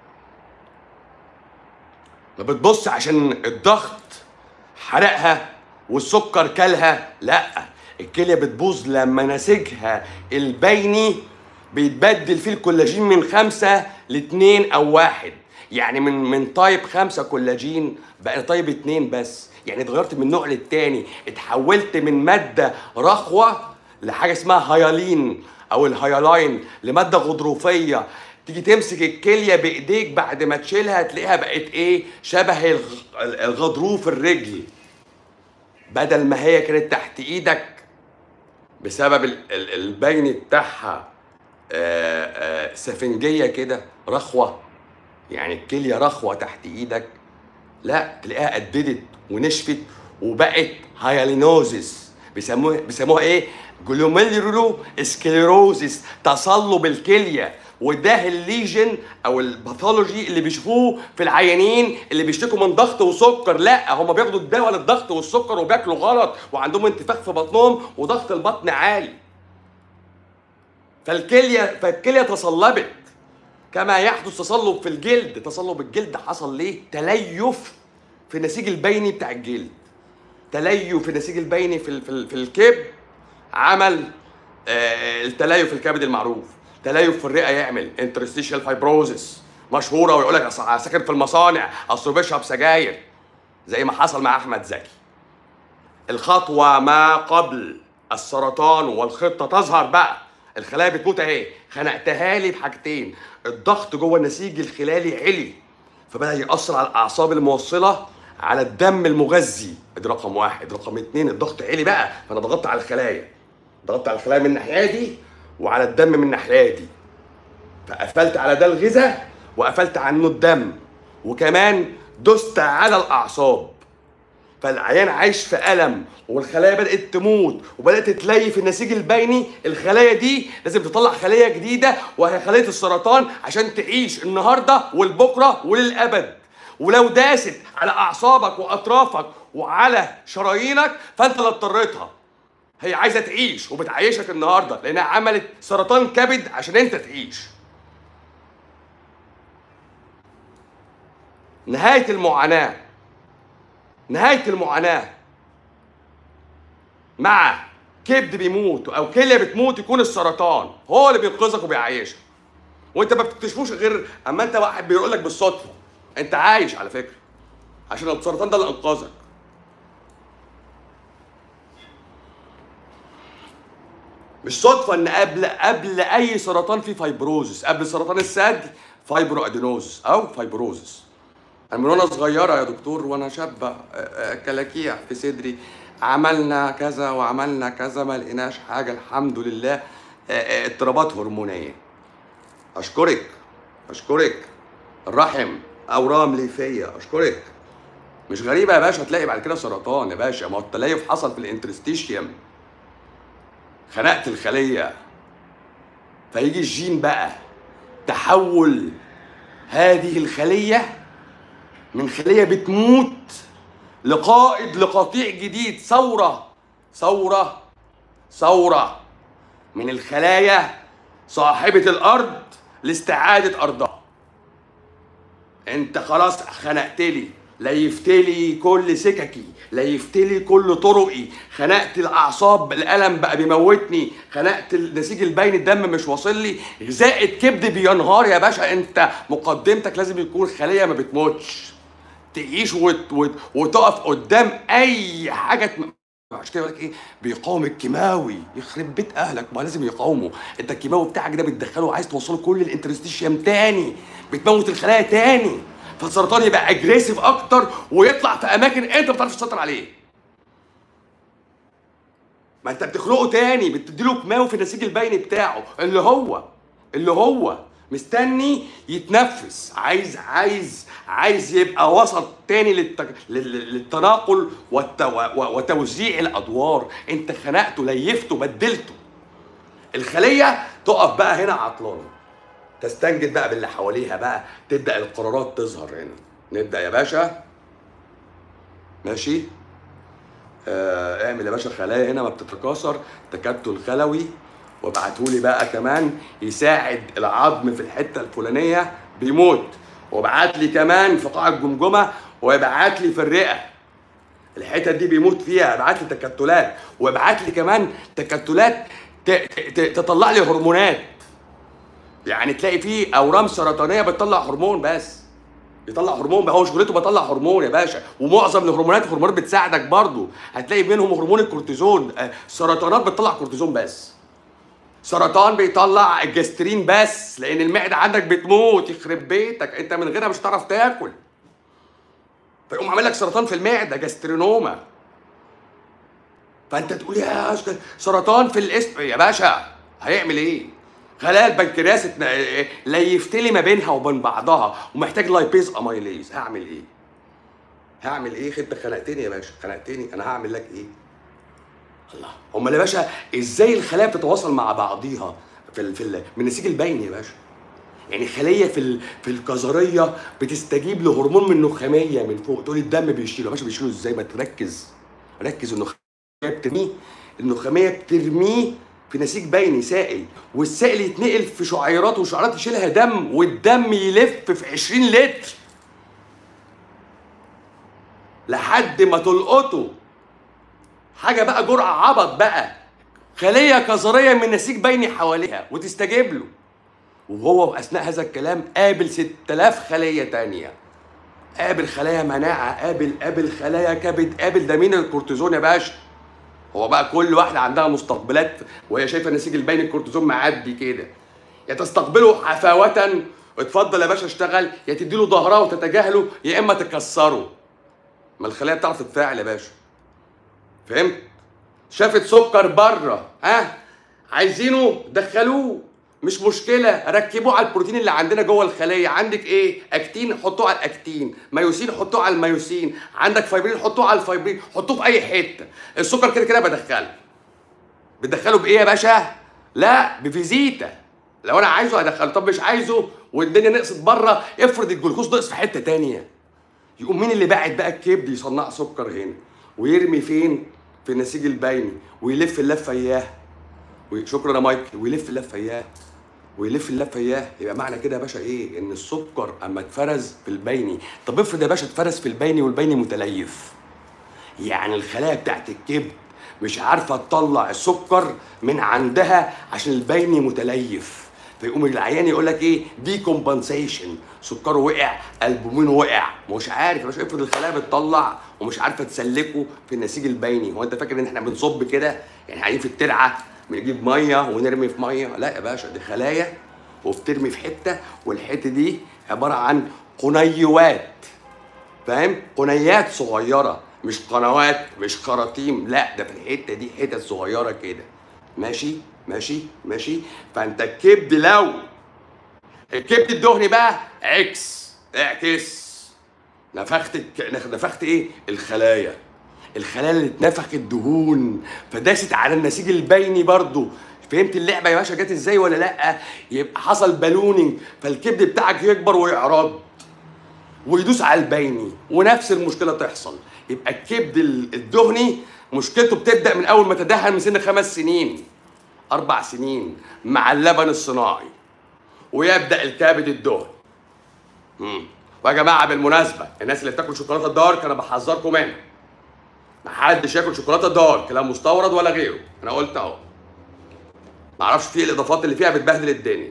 Speaker 1: ما بتبص عشان الضغط حرقها والسكر كلها لا الكليه بتبوظ لما نسيجها البيني بيتبدل فيه الكولاجين من خمسة لاتنين أو واحد يعني من من طيب خمسة كولاجين بقى طيب اتنين بس يعني اتغيرت من نوع للتاني اتحولت من مادة رخوة لحاجة اسمها هيالين أو الهيالاين لمادة غضروفية تيجي تمسك الكلية بإيديك بعد ما تشيلها تلاقيها بقت إيه شبه الغ- الغضروف الرجل بدل ما هي كانت تحت إيدك بسبب ال- ال- البين بتاعها آه، آه، سفنجيه كده رخوه يعني الكليه رخوه تحت ايدك لا تلاقيها قددت ونشفت وبقت هايالينوزيس بيسموها بيسموها ايه؟ جلوميرولو سكليروزيس تصلب الكليه وده الليجن او الباثولوجي اللي بيشوفوه في العيانين اللي بيشتكوا من ضغط وسكر لا هم بياخدوا الدواء للضغط والسكر وبياكلوا غلط وعندهم انتفاخ في بطنهم وضغط البطن عالي فالكليه فالكليه تصلبت كما يحدث تصلب في الجلد تصلب الجلد حصل ليه تليف في النسيج البيني بتاع الجلد تليف في النسيج البيني في ال- في, ال- في الكبد عمل آه، التليف الكبد المعروف تليف في الرئه يعمل انترستيشال فايبروزس مشهوره ويقول لك اصل ساكن في المصانع اصله بيشرب سجاير زي ما حصل مع احمد زكي الخطوة ما قبل السرطان والخطة تظهر بقى الخلايا بتموت اهي خنقتها لي بحاجتين الضغط جوه النسيج الخلالي علي فبدأ يأثر على الأعصاب الموصلة على الدم المغذي ادي رقم واحد رقم اتنين الضغط علي بقى فأنا ضغطت على الخلايا ضغطت على الخلايا من الناحية دي وعلى الدم من الناحية دي فقفلت على ده الغذاء وقفلت عنه الدم وكمان دست على الأعصاب فالعيان عايش في ألم والخلايا بدأت تموت وبدأت تتليف النسيج البيني الخلايا دي لازم تطلع خلية جديدة وهي خلية السرطان عشان تعيش النهاردة والبكرة وللأبد ولو داست على أعصابك وأطرافك وعلى شرايينك فأنت اللي اضطريتها هي عايزة تعيش وبتعيشك النهاردة لأنها عملت سرطان كبد عشان أنت تعيش نهاية المعاناة نهاية المعاناة مع كبد بيموت او كليه بتموت يكون السرطان هو اللي بينقذك وبيعيشك وانت ما بتكتشفوش غير اما انت واحد بيقول لك بالصدفه انت عايش على فكره عشان السرطان ده اللي انقذك مش صدفة إن قبل قبل أي سرطان في فايبروزس، قبل سرطان الثدي فايبرو أدينوزس أو فايبروزس. أنا من وأنا صغيرة يا دكتور وأنا شابة آه، آه، كلاكيع في صدري عملنا كذا وعملنا كذا ما لقيناش حاجة الحمد لله آه، آه، اضطرابات هرمونية. أشكرك أشكرك الرحم أورام ليفية أشكرك مش غريبة يا باشا تلاقي بعد كده سرطان يا باشا ما هو التليف حصل في الانترستيشيوم خنقت الخلية فيجي الجين بقى تحول هذه الخلية من خلية بتموت لقائد لقطيع جديد ثورة ثورة ثورة من الخلايا صاحبة الأرض لاستعادة أرضها انت خلاص خنقت لي ليفت لي كل سككي ليفت لي كل طرقي خنقت الاعصاب الالم بقى بيموتني خنقت النسيج البين الدم مش واصل لي غذاء الكبد بينهار يا باشا انت مقدمتك لازم يكون خليه ما بتموتش تعيش وت... وت... وتقف قدام اي حاجه تم... عشان كده يقول لك ايه بيقاوم الكيماوي يخرب بيت اهلك ما لازم يقاومه انت الكيماوي بتاعك ده بتدخله عايز توصله كل الانترستيشيم تاني بتموت الخلايا تاني فالسرطان يبقى اجريسيف اكتر ويطلع في اماكن انت ما بتعرفش تسيطر عليه ما انت بتخلقه تاني بتديله كيماوي في النسيج البيني بتاعه اللي هو اللي هو مستني يتنفس عايز عايز عايز يبقى وسط تاني للت... لل- للتناقل والت... و- وتوزيع الادوار انت خنقته ليفته بدلته الخليه تقف بقى هنا عطلانه تستنجد بقى باللي حواليها بقى تبدا القرارات تظهر هنا نبدا يا باشا ماشي آه اعمل يا باشا خلايا هنا ما بتتكاثر تكتل خلوي وابعتهولي بقى كمان يساعد العظم في الحته الفلانيه بيموت وابعت لي كمان في قاع الجمجمه وابعت لي في الرئه الحتت دي بيموت فيها ابعت لي تكتلات وابعت لي كمان تكتلات ت- ت- تطلع لي هرمونات يعني تلاقي فيه اورام سرطانيه بتطلع هرمون بس يطلع هرمون بقى هو شغلته بيطلع هرمون يا باشا ومعظم الهرمونات هرمونات بتساعدك برضو هتلاقي منهم هرمون الكورتيزون آه، سرطانات بتطلع كورتيزون بس سرطان بيطلع الجسترين بس لان المعده عندك بتموت يخرب بيتك انت من غيرها مش هتعرف تاكل فيقوم عامل لك سرطان في المعده جسترينوما فانت تقول يا أشكال سرطان في الاسم يا باشا هيعمل ايه؟ خلايا البنكرياس اتن- ليفتلي ما بينها وبين بعضها ومحتاج لايبيز اميليز هعمل ايه؟ هعمل ايه؟ انت خنقتني يا باشا خنقتني انا هعمل لك ايه؟ الله امال يا باشا ازاي الخلايا بتتواصل مع بعضيها في ال... في ال... من النسيج البيني يا باشا يعني خليه في ال... في الكظريه بتستجيب لهرمون من النخاميه من فوق تقول الدم بيشيله يا باشا بيشيله ازاي ما تركز ركز النخاميه بترميه النخاميه بترميه في نسيج بيني سائل والسائل يتنقل في شعيرات وشعيرات يشيلها دم والدم يلف في 20 لتر لحد ما تلقطه حاجه بقى جرعه عبط بقى خليه كظريه من نسيج بيني حواليها وتستجيب له وهو اثناء هذا الكلام قابل 6000 خليه تانية قابل خلايا مناعه قابل قابل خلايا كبد قابل ده مين الكورتيزون يا باشا هو بقى كل واحده عندها مستقبلات وهي شايفه النسيج البيني الكورتيزون معدي كده يا تستقبله حفاوة اتفضل يا باشا اشتغل يا تديله ظهرها وتتجاهله يا اما تكسره ما الخلايا بتعرف تتفاعل يا باشا فهمت شافت سكر بره ها عايزينه دخلوه مش مشكله ركبوه على البروتين اللي عندنا جوه الخليه عندك ايه اكتين حطوه على الاكتين مايوسين حطوه على المايوسين عندك فايبرين حطوه على الفايبرين حطوه في اي حته السكر كده كده بدخله بتدخله بايه يا باشا لا بفيزيتا لو انا عايزه هدخله طب مش عايزه والدنيا نقصت بره افرض الجلوكوز نقص في حته تانية يقوم مين اللي باعت بقى الكبد يصنع سكر هنا ويرمي فين في النسيج البيني ويلف اللفه اياه وي- شكرا يا مايكل ويلف اللفه اياه ويلف اللفه اياه يبقى معنى كده يا باشا ايه ان السكر اما اتفرز في البيني طب افرض يا باشا اتفرز في البيني والبيني متليف يعني الخلايا بتاعت الكبد مش عارفه تطلع السكر من عندها عشان البيني متليف فيقوم العيان يقول لك ايه دي كومبنسيشن سكره وقع البومينه وقع مش عارف يا باشا افرض الخلايا بتطلع ومش عارفه تسلكه في النسيج البيني هو انت فاكر ان احنا بنصب كده يعني قاعدين في الترعه بنجيب ميه ونرمي في ميه لا يا باشا دي خلايا وبترمي في حته والحته دي عباره عن قنيوات فاهم قنيات صغيره مش قنوات مش خراطيم لا ده في الحته دي حتت صغيره كده ماشي ماشي ماشي فانت الكبد لو الكبد الدهني بقى عكس اعكس نفخت الك- نفخت ايه الخلايا الخلايا اللي اتنفخت دهون فداست على النسيج البيني برضو فهمت اللعبه يا باشا جت ازاي ولا لا يبقى حصل بالونينج فالكبد بتاعك يكبر ويعرض ويدوس على البيني ونفس المشكله تحصل يبقى الكبد ال- الدهني مشكلته بتبدا من اول ما تدهن من سن خمس سنين اربع سنين مع اللبن الصناعي ويبدا الكبد الدهني مم. ويا جماعه بالمناسبه الناس اللي بتاكل شوكولاته دارك انا بحذركم منها محدش ياكل شوكولاته دارك لا مستورد ولا غيره انا قلت اهو معرفش فيه الاضافات اللي فيها بتبهدل الدنيا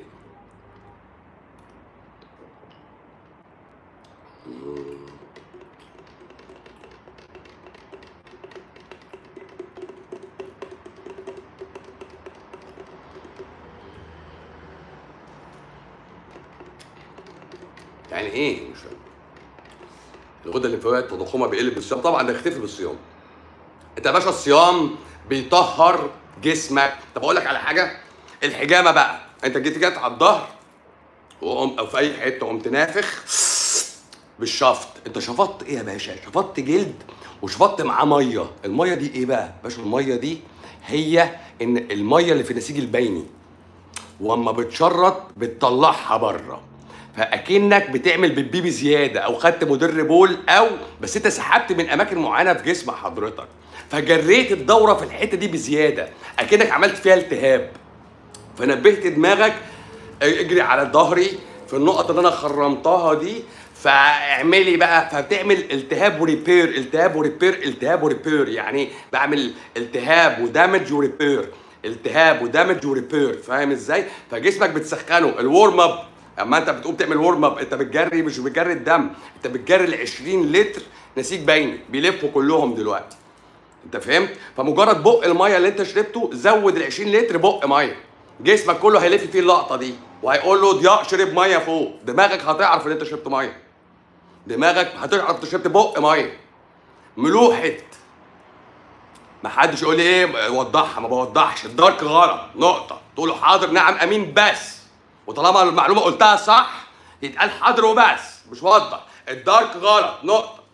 Speaker 1: يعني ايه مش فاهم الغده الليمفاويه تضخمها بيقل بالصيام طبعا ده يختفي بالصيام انت يا باشا الصيام بيطهر جسمك طب اقول لك على حاجه الحجامه بقى انت جيت جت على الظهر وقم او في اي حته قمت نافخ بالشفط انت شفطت ايه يا باشا شفطت جلد وشفطت معاه ميه الميه دي ايه بقى باشا الميه دي هي ان الميه اللي في النسيج البيني واما بتشرط بتطلعها بره فاكنك بتعمل بالبيبي زياده او خدت مدر بول او بس انت سحبت من اماكن معينه في جسم حضرتك فجريت الدوره في الحته دي بزياده اكنك عملت فيها التهاب فنبهت دماغك اجري على ظهري في النقط اللي انا خرمتها دي فاعملي بقى فبتعمل التهاب وريبير التهاب وريبير التهاب وريبير يعني بعمل التهاب ودامج وريبير التهاب ودامج وريبير فاهم ازاي فجسمك بتسخنه الورم اب اما انت بتقوم تعمل ورم اب انت بتجري مش بتجري الدم انت بتجري ال 20 لتر نسيج بيني بيلفوا كلهم دلوقتي انت فهمت فمجرد بق الميه اللي انت شربته زود ال 20 لتر بق ميه جسمك كله هيلف فيه اللقطه دي وهيقول له ضياء شرب ميه فوق دماغك هتعرف ان انت شربت ميه دماغك هتعرف انت شربت بق ميه ملوحه ما حدش يقول لي ايه وضحها ما بوضحش الدارك غلط نقطه تقول له حاضر نعم امين بس وطالما المعلومه قلتها صح يتقال حاضر وبس مش وضح الدارك غلط نقطه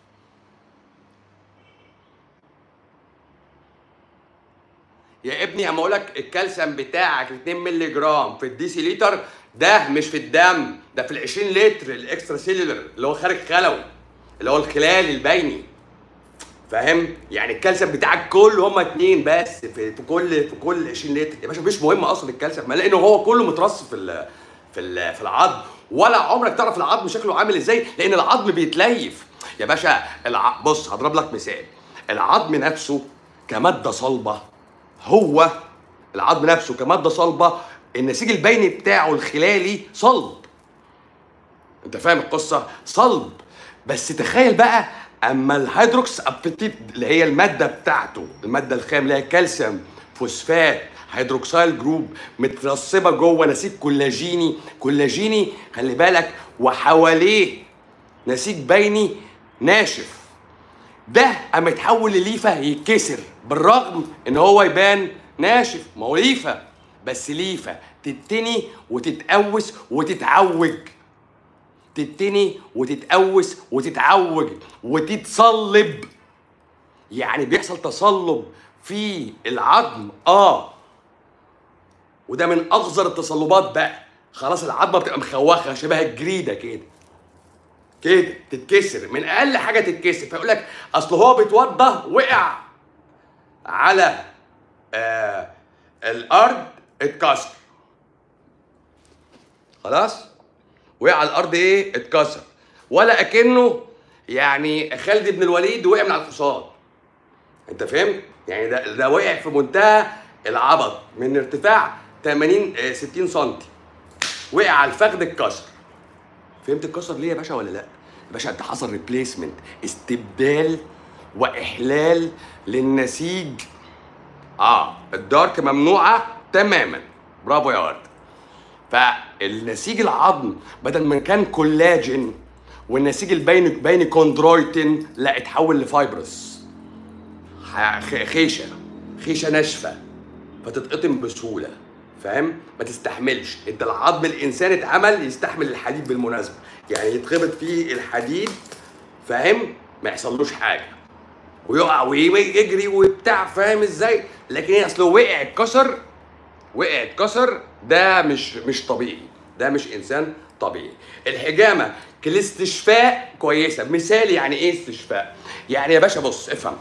Speaker 1: يا ابني اما اقول لك الكالسيوم بتاعك 2 مللي جرام في الديسي لتر ده مش في الدم ده في ال 20 لتر الاكسترا سيلولر اللي هو خارج خلوي اللي هو الخلال البيني فاهم يعني الكالسيوم بتاعك كله هما اتنين بس في, في كل في كل 20 لتر يا باشا مش مهم اصلا الكالسيوم ما لانه هو كله مترص في ال في ال في العظم ولا عمرك تعرف العظم شكله عامل ازاي لان العظم بيتليف يا باشا الع... بص هضرب لك مثال العظم نفسه كماده صلبه هو العظم نفسه كماده صلبه النسيج البيني بتاعه الخلالي صلب انت فاهم القصه صلب بس تخيل بقى اما الهيدروكس ابتيت اللي هي الماده بتاعته الماده الخام اللي هي كالسيوم فوسفات هيدروكسيل جروب مترسبه جوه نسيج كولاجيني كولاجيني خلي بالك وحواليه نسيج بيني ناشف ده اما يتحول لليفه يتكسر بالرغم ان هو يبان ناشف ما هو ليفه بس ليفه تتني وتتقوس وتتعوج تتني وتتقوس وتتعوج وتتصلب يعني بيحصل تصلب في العظم اه وده من اخظر التصلبات بقى خلاص العظمه بتبقى مخوخه شبه الجريده كده كده تتكسر من اقل حاجه تتكسر فيقول لك اصل هو بيتوضى وقع على آه الارض اتكسر خلاص وقع على الارض ايه اتكسر ولا اكنه يعني خالد بن الوليد وقع من على الحصان انت فهمت يعني ده ده وقع في منتهى العبط من ارتفاع 80 آه، 60 سم وقع على الفخذ اتكسر فهمت اتكسر ليه يا باشا ولا لا يا باشا انت حصل ريبليسمنت استبدال واحلال للنسيج اه الدارك ممنوعه تماما برافو يا ورد فالنسيج العظم بدل ما كان كولاجين والنسيج البيني بيني كوندرويتين لا اتحول لفايبرس ح- خ- خيشه خيشه ناشفه فتتقطم بسهوله فاهم ما تستحملش انت العظم الانسان اتعمل يستحمل الحديد بالمناسبه يعني يتخبط فيه الحديد فاهم ما يحصلوش حاجه ويقع ويجري وبتاع فاهم ازاي لكن هي اصله وقع اتكسر وقع اتكسر ده مش مش طبيعي ده مش انسان طبيعي الحجامه كالاستشفاء كويسه مثال يعني ايه استشفاء يعني يا باشا بص افهم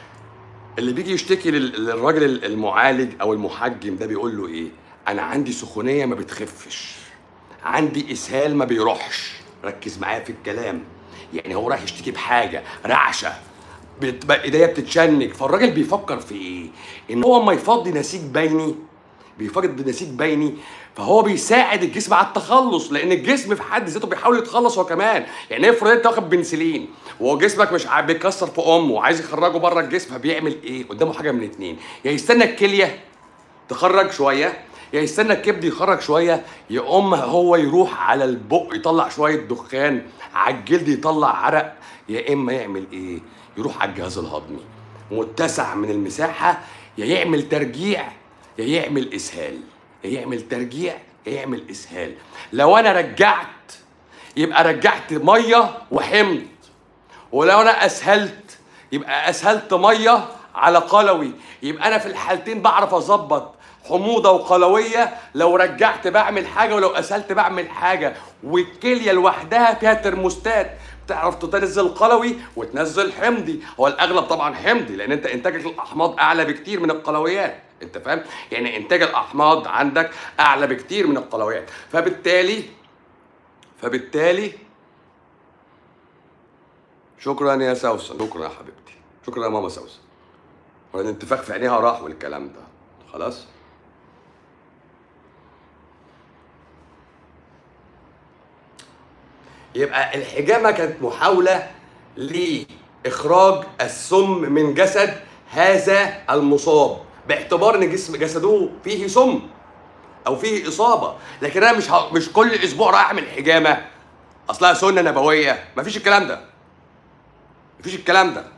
Speaker 1: اللي بيجي يشتكي لل- للراجل المعالج او المحجم ده بيقول له ايه انا عندي سخونيه ما بتخفش عندي اسهال ما بيروحش ركز معايا في الكلام يعني هو رايح يشتكي بحاجه رعشه بتبقى ايديا بتتشنج فالراجل بيفكر في ايه ان هو اما يفضي نسيج بيني بيفقد نسيج بيني فهو بيساعد الجسم على التخلص لان الجسم في حد ذاته بيحاول يتخلص هو كمان يعني افرض انت واخد بنسلين وهو جسمك مش عا- بيكسر في امه وعايز يخرجه بره الجسم فبيعمل ايه قدامه حاجه من اتنين يا يستنى الكليه تخرج شويه يا يستنى الكبد يخرج شويه يقوم هو يروح على البق يطلع شويه دخان على الجلد يطلع عرق يا اما يعمل ايه يروح على الجهاز الهضمي متسع من المساحه يا يعمل ترجيع يا يعمل اسهال يا يعمل ترجيع يا يعمل اسهال لو انا رجعت يبقى رجعت ميه وحمض ولو انا اسهلت يبقى اسهلت ميه على قلوي يبقى انا في الحالتين بعرف اظبط حموضه وقلويه لو رجعت بعمل حاجه ولو اسهلت بعمل حاجه والكليه لوحدها فيها ترموستات تعرف تنزل قلوي وتنزل حمضي هو الاغلب طبعا حمضي لان انت انتاجك الاحماض اعلى بكتير من القلويات انت فاهم يعني انتاج الاحماض عندك اعلى بكتير من القلويات فبالتالي فبالتالي شكرا يا سوسن شكرا يا حبيبتي شكرا يا ماما سوسن والانتفاخ في عينيها راح والكلام ده خلاص يبقى الحجامة كانت محاولة لإخراج السم من جسد هذا المصاب باعتبار ان جسم جسده فيه سم او فيه اصابه لكن انا مش ه... مش كل اسبوع رايح اعمل حجامه اصلها سنه نبويه مفيش الكلام ده مفيش الكلام ده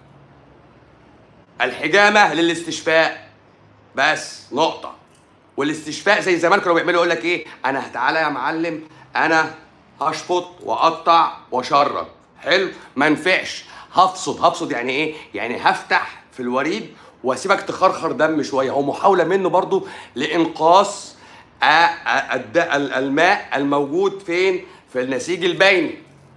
Speaker 1: الحجامه للاستشفاء بس نقطه والاستشفاء زي زمان كانوا بيعملوا يقول لك ايه انا تعالى يا معلم انا هشفط واقطع واشرب حلو ما نفعش هفصد هفصد يعني ايه يعني هفتح في الوريد واسيبك تخرخر دم شويه هو محاوله منه برضو لانقاص آ- آ- الد- ال- الماء الموجود فين في النسيج البيني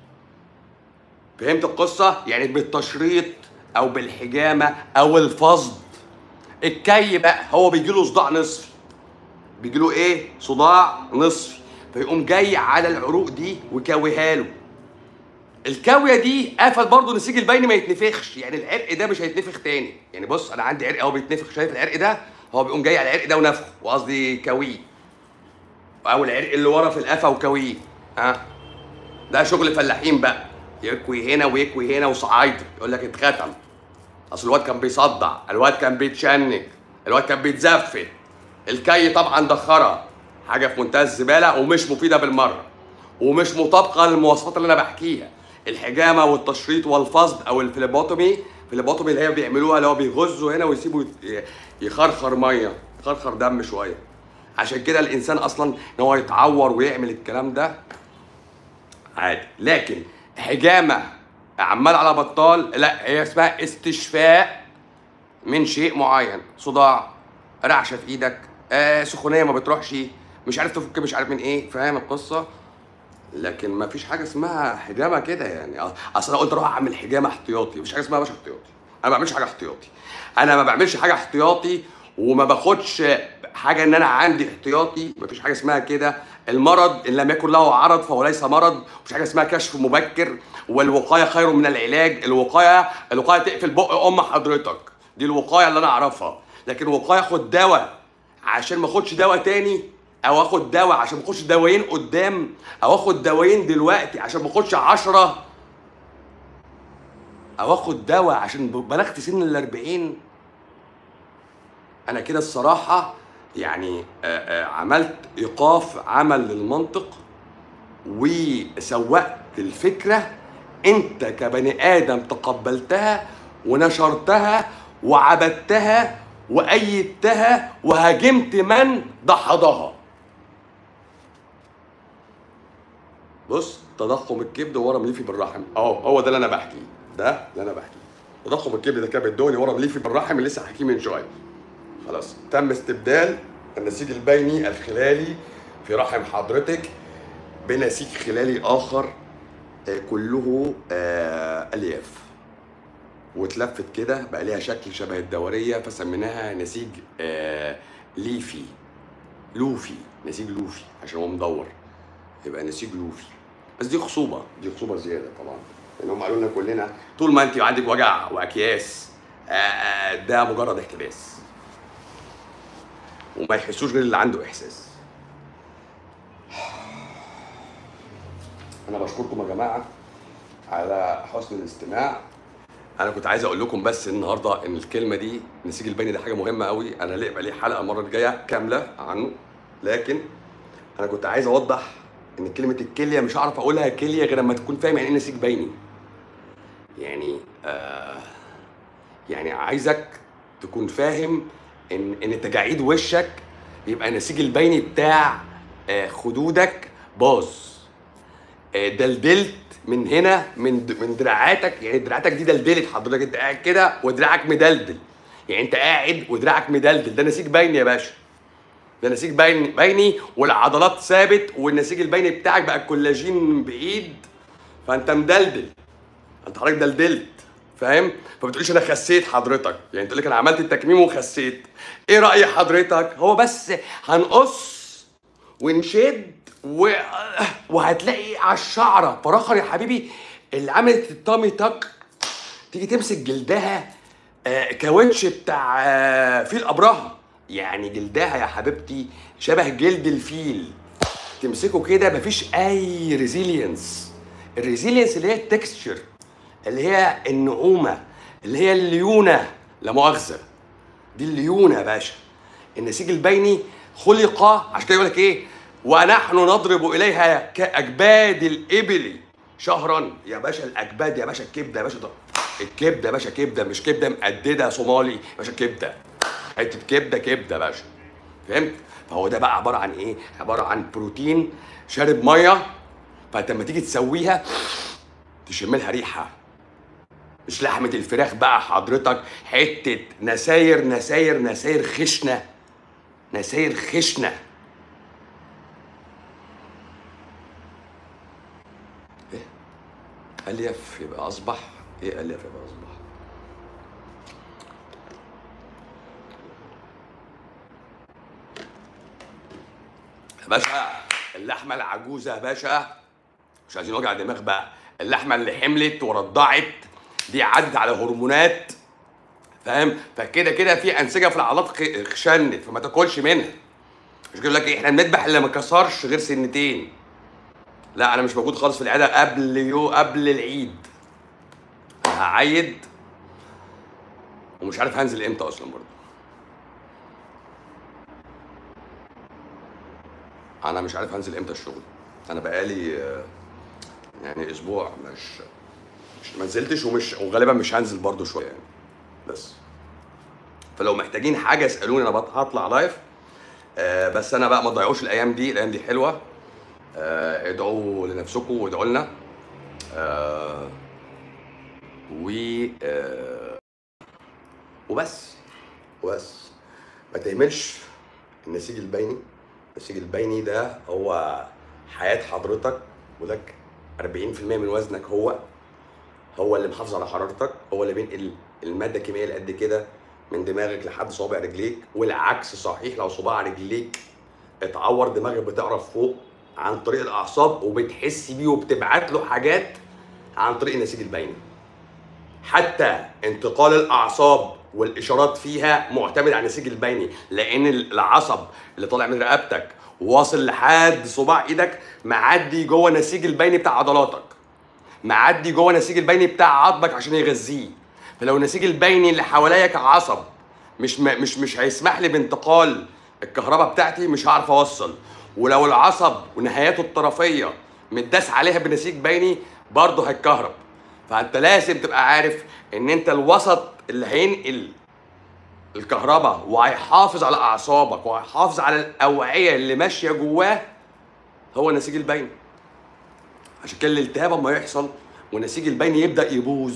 Speaker 1: فهمت القصه يعني بالتشريط او بالحجامه او الفصد الكي بقى هو بيجي له صداع نصفي بيجي له ايه صداع نصفي فيقوم جاي على العروق دي وكويها له الكاويه دي قفل برضه نسيج البين ما يتنفخش يعني العرق ده مش هيتنفخ تاني يعني بص انا عندي عرق اهو بيتنفخ شايف العرق ده هو بيقوم جاي على العرق ده ونفخه وقصدي كويه او العرق اللي ورا في القفا وكويه ها ده شغل فلاحين بقى يكوي هنا ويكوي هنا وصعايده يقول لك اتختم اصل الواد كان بيصدع الواد كان بيتشنج الواد كان بيتزفت الكي طبعا دخرها حاجه في منتهى الزباله ومش مفيده بالمره ومش مطابقه للمواصفات اللي انا بحكيها الحجامه والتشريط والفصد او الفليبوتومي الفليبوتومي اللي هي بيعملوها اللي هو بيغزوا هنا ويسيبوا يت- يخرخر ميه يخرخر دم شويه عشان كده الانسان اصلا ان هو يتعور ويعمل الكلام ده عادي لكن حجامه عمال على بطال لا هي اسمها استشفاء من شيء معين صداع رعشه في ايدك آه سخونيه ما بتروحش مش عارف تفك مش عارف من ايه فاهم القصه لكن ما فيش حاجه اسمها حجامه كده يعني أص- اصل انا قلت اروح اعمل حجامه احتياطي مفيش حاجه اسمها مش احتياطي انا ما بعملش حاجه احتياطي انا ما بعملش حاجه احتياطي وما باخدش حاجه ان انا عندي احتياطي مفيش حاجه اسمها كده المرض ان لم يكن له عرض فهو ليس مرض مفيش حاجه اسمها كشف مبكر والوقايه خير من العلاج الوقايه الوقايه تقفل بق ام حضرتك دي الوقايه اللي انا اعرفها لكن وقايه اخد دواء عشان ما اخدش دواء تاني او اخد دواء عشان ما اخدش دوايين قدام او اخد دوايين دلوقتي عشان ما اخدش عشرة او اخد دواء عشان ب- بلغت سن ال 40 انا كده الصراحه يعني آه، آه، عملت ايقاف عمل للمنطق وسوقت الفكره انت كبني ادم تقبلتها ونشرتها وعبدتها وايدتها وهاجمت من دحضها بص تضخم الكبد وورم ليفي بالرحم اهو هو ده اللي انا بحكيه ده اللي انا بحكيه تضخم الكبد ده كان بيدوني ورم ليفي بالرحم اللي لسه حكيه من شويه خلاص تم استبدال النسيج البيني الخلالي في رحم حضرتك بنسيج خلالي اخر آه، كله آه، الياف واتلفت كده بقى ليها شكل شبه الدوريه فسميناها نسيج آه، ليفي لوفي نسيج لوفي عشان هو مدور يبقى نسيج لوفي بس دي خصوبه دي خصوبه زياده طبعا لان هم قالوا لنا كلنا طول ما انت عندك وجع واكياس آه، آه، ده مجرد احتباس وما يحسوش غير اللي عنده احساس انا بشكركم يا جماعه على حسن الاستماع انا كنت عايز اقول لكم بس النهارده ان الكلمه دي نسيج البيني ده حاجه مهمه قوي انا ليه يبقى ليه حلقه المره الجايه كامله عنه لكن انا كنت عايز اوضح ان كلمه الكليه مش هعرف اقولها كليه غير لما تكون فاهم يعني ايه نسيج بيني يعني آه يعني عايزك تكون فاهم ان ان تجاعيد وشك يبقى النسيج البيني بتاع آه، خدودك باظ آه، دلدلت من هنا من د- من دراعاتك يعني دراعاتك دي دلدلت حضرتك انت قاعد كده ودراعك مدلدل يعني انت قاعد ودراعك مدلدل ده نسيج بيني يا باشا ده نسيج بيني بيني والعضلات ثابت والنسيج البيني بتاعك بقى الكولاجين بعيد فانت مدلدل انت حضرتك دلدلت فاهم فبتقوليش انا خسيت حضرتك يعني تقول لك انا عملت التكميم وخسيت ايه راي حضرتك هو بس هنقص ونشد و... وهتلاقي على الشعره فراخر يا حبيبي اللي عملت التامي تاك تيجي تمسك جلدها آه كاوتش بتاع آه فيل ابرهه يعني جلدها يا حبيبتي شبه جلد الفيل تمسكه كده مفيش اي ريزيلينس الريزيلينس اللي هي التكستشر اللي هي النعومه اللي هي الليونه لا مؤاخذه دي الليونه يا باشا النسيج البيني خلق عشان كده يقول لك ايه ونحن نضرب اليها كاجباد الابل شهرا يا باشا الاجباد يا باشا الكبده يا باشا ده الكبده يا باشا كبده مش كبده مقدده صومالي يا باشا كبده حته كبده كبده يا باشا فهمت فهو ده بقى عباره عن ايه عباره عن بروتين شارب ميه فانت لما تيجي تسويها تشم لها ريحه مش لحمة الفراخ بقى حضرتك حتة نساير نساير نساير خشنة نساير خشنة ايه أليف يبقى أصبح ايه أليف يبقى أصبح يا باشا اللحمة العجوزة يا باشا مش عايزين وجع دماغ بقى اللحمه اللي حملت ورضعت دي عدت على هرمونات فاهم فكده كده في انسجه في العضلات خ- خشنت فما تاكلش منها مش يقول لك إيه، احنا بنذبح اللي ما كسرش غير سنتين لا انا مش موجود خالص في العياده قبل يو قبل العيد أنا هعيد ومش عارف هنزل امتى اصلا برضه انا مش عارف هنزل امتى الشغل انا بقالي آه، يعني اسبوع مش مش ما نزلتش ومش وغالبا مش هنزل برضو شويه يعني بس فلو محتاجين حاجه اسالوني انا بط- هطلع لايف آه بس انا بقى ما تضيعوش الايام دي الايام دي حلوه آه ادعوا لنفسكم وادعوا لنا آه و آه وبس وبس ما تهملش النسيج البيني النسيج البيني ده هو حياة حضرتك ولك 40% من وزنك هو هو اللي محافظ على حرارتك هو اللي بينقل المادة الكيميائية اللي قد كده من دماغك لحد صوابع رجليك والعكس صحيح لو صباع رجليك اتعور دماغك بتعرف فوق عن طريق الأعصاب وبتحس بيه وبتبعت له حاجات عن طريق النسيج البيني حتى انتقال الاعصاب والاشارات فيها معتمد على النسيج البيني لان العصب اللي طالع من رقبتك واصل لحد صباع ايدك معدي جوه النسيج البيني بتاع عضلاتك معدي جوه النسيج البيني بتاع عظمك عشان يغذيه فلو النسيج البيني اللي حواليا كعصب مش م... مش مش هيسمح لي بانتقال الكهرباء بتاعتي مش هعرف اوصل ولو العصب ونهاياته الطرفيه متداس عليها بنسيج بيني برضه هيتكهرب فانت لازم تبقى عارف ان انت الوسط اللي هينقل الكهرباء وهيحافظ على اعصابك وهيحافظ على الاوعيه اللي ماشيه جواه هو النسيج البيني عشان كده الالتهاب اما يحصل والنسيج البيني يبدا يبوظ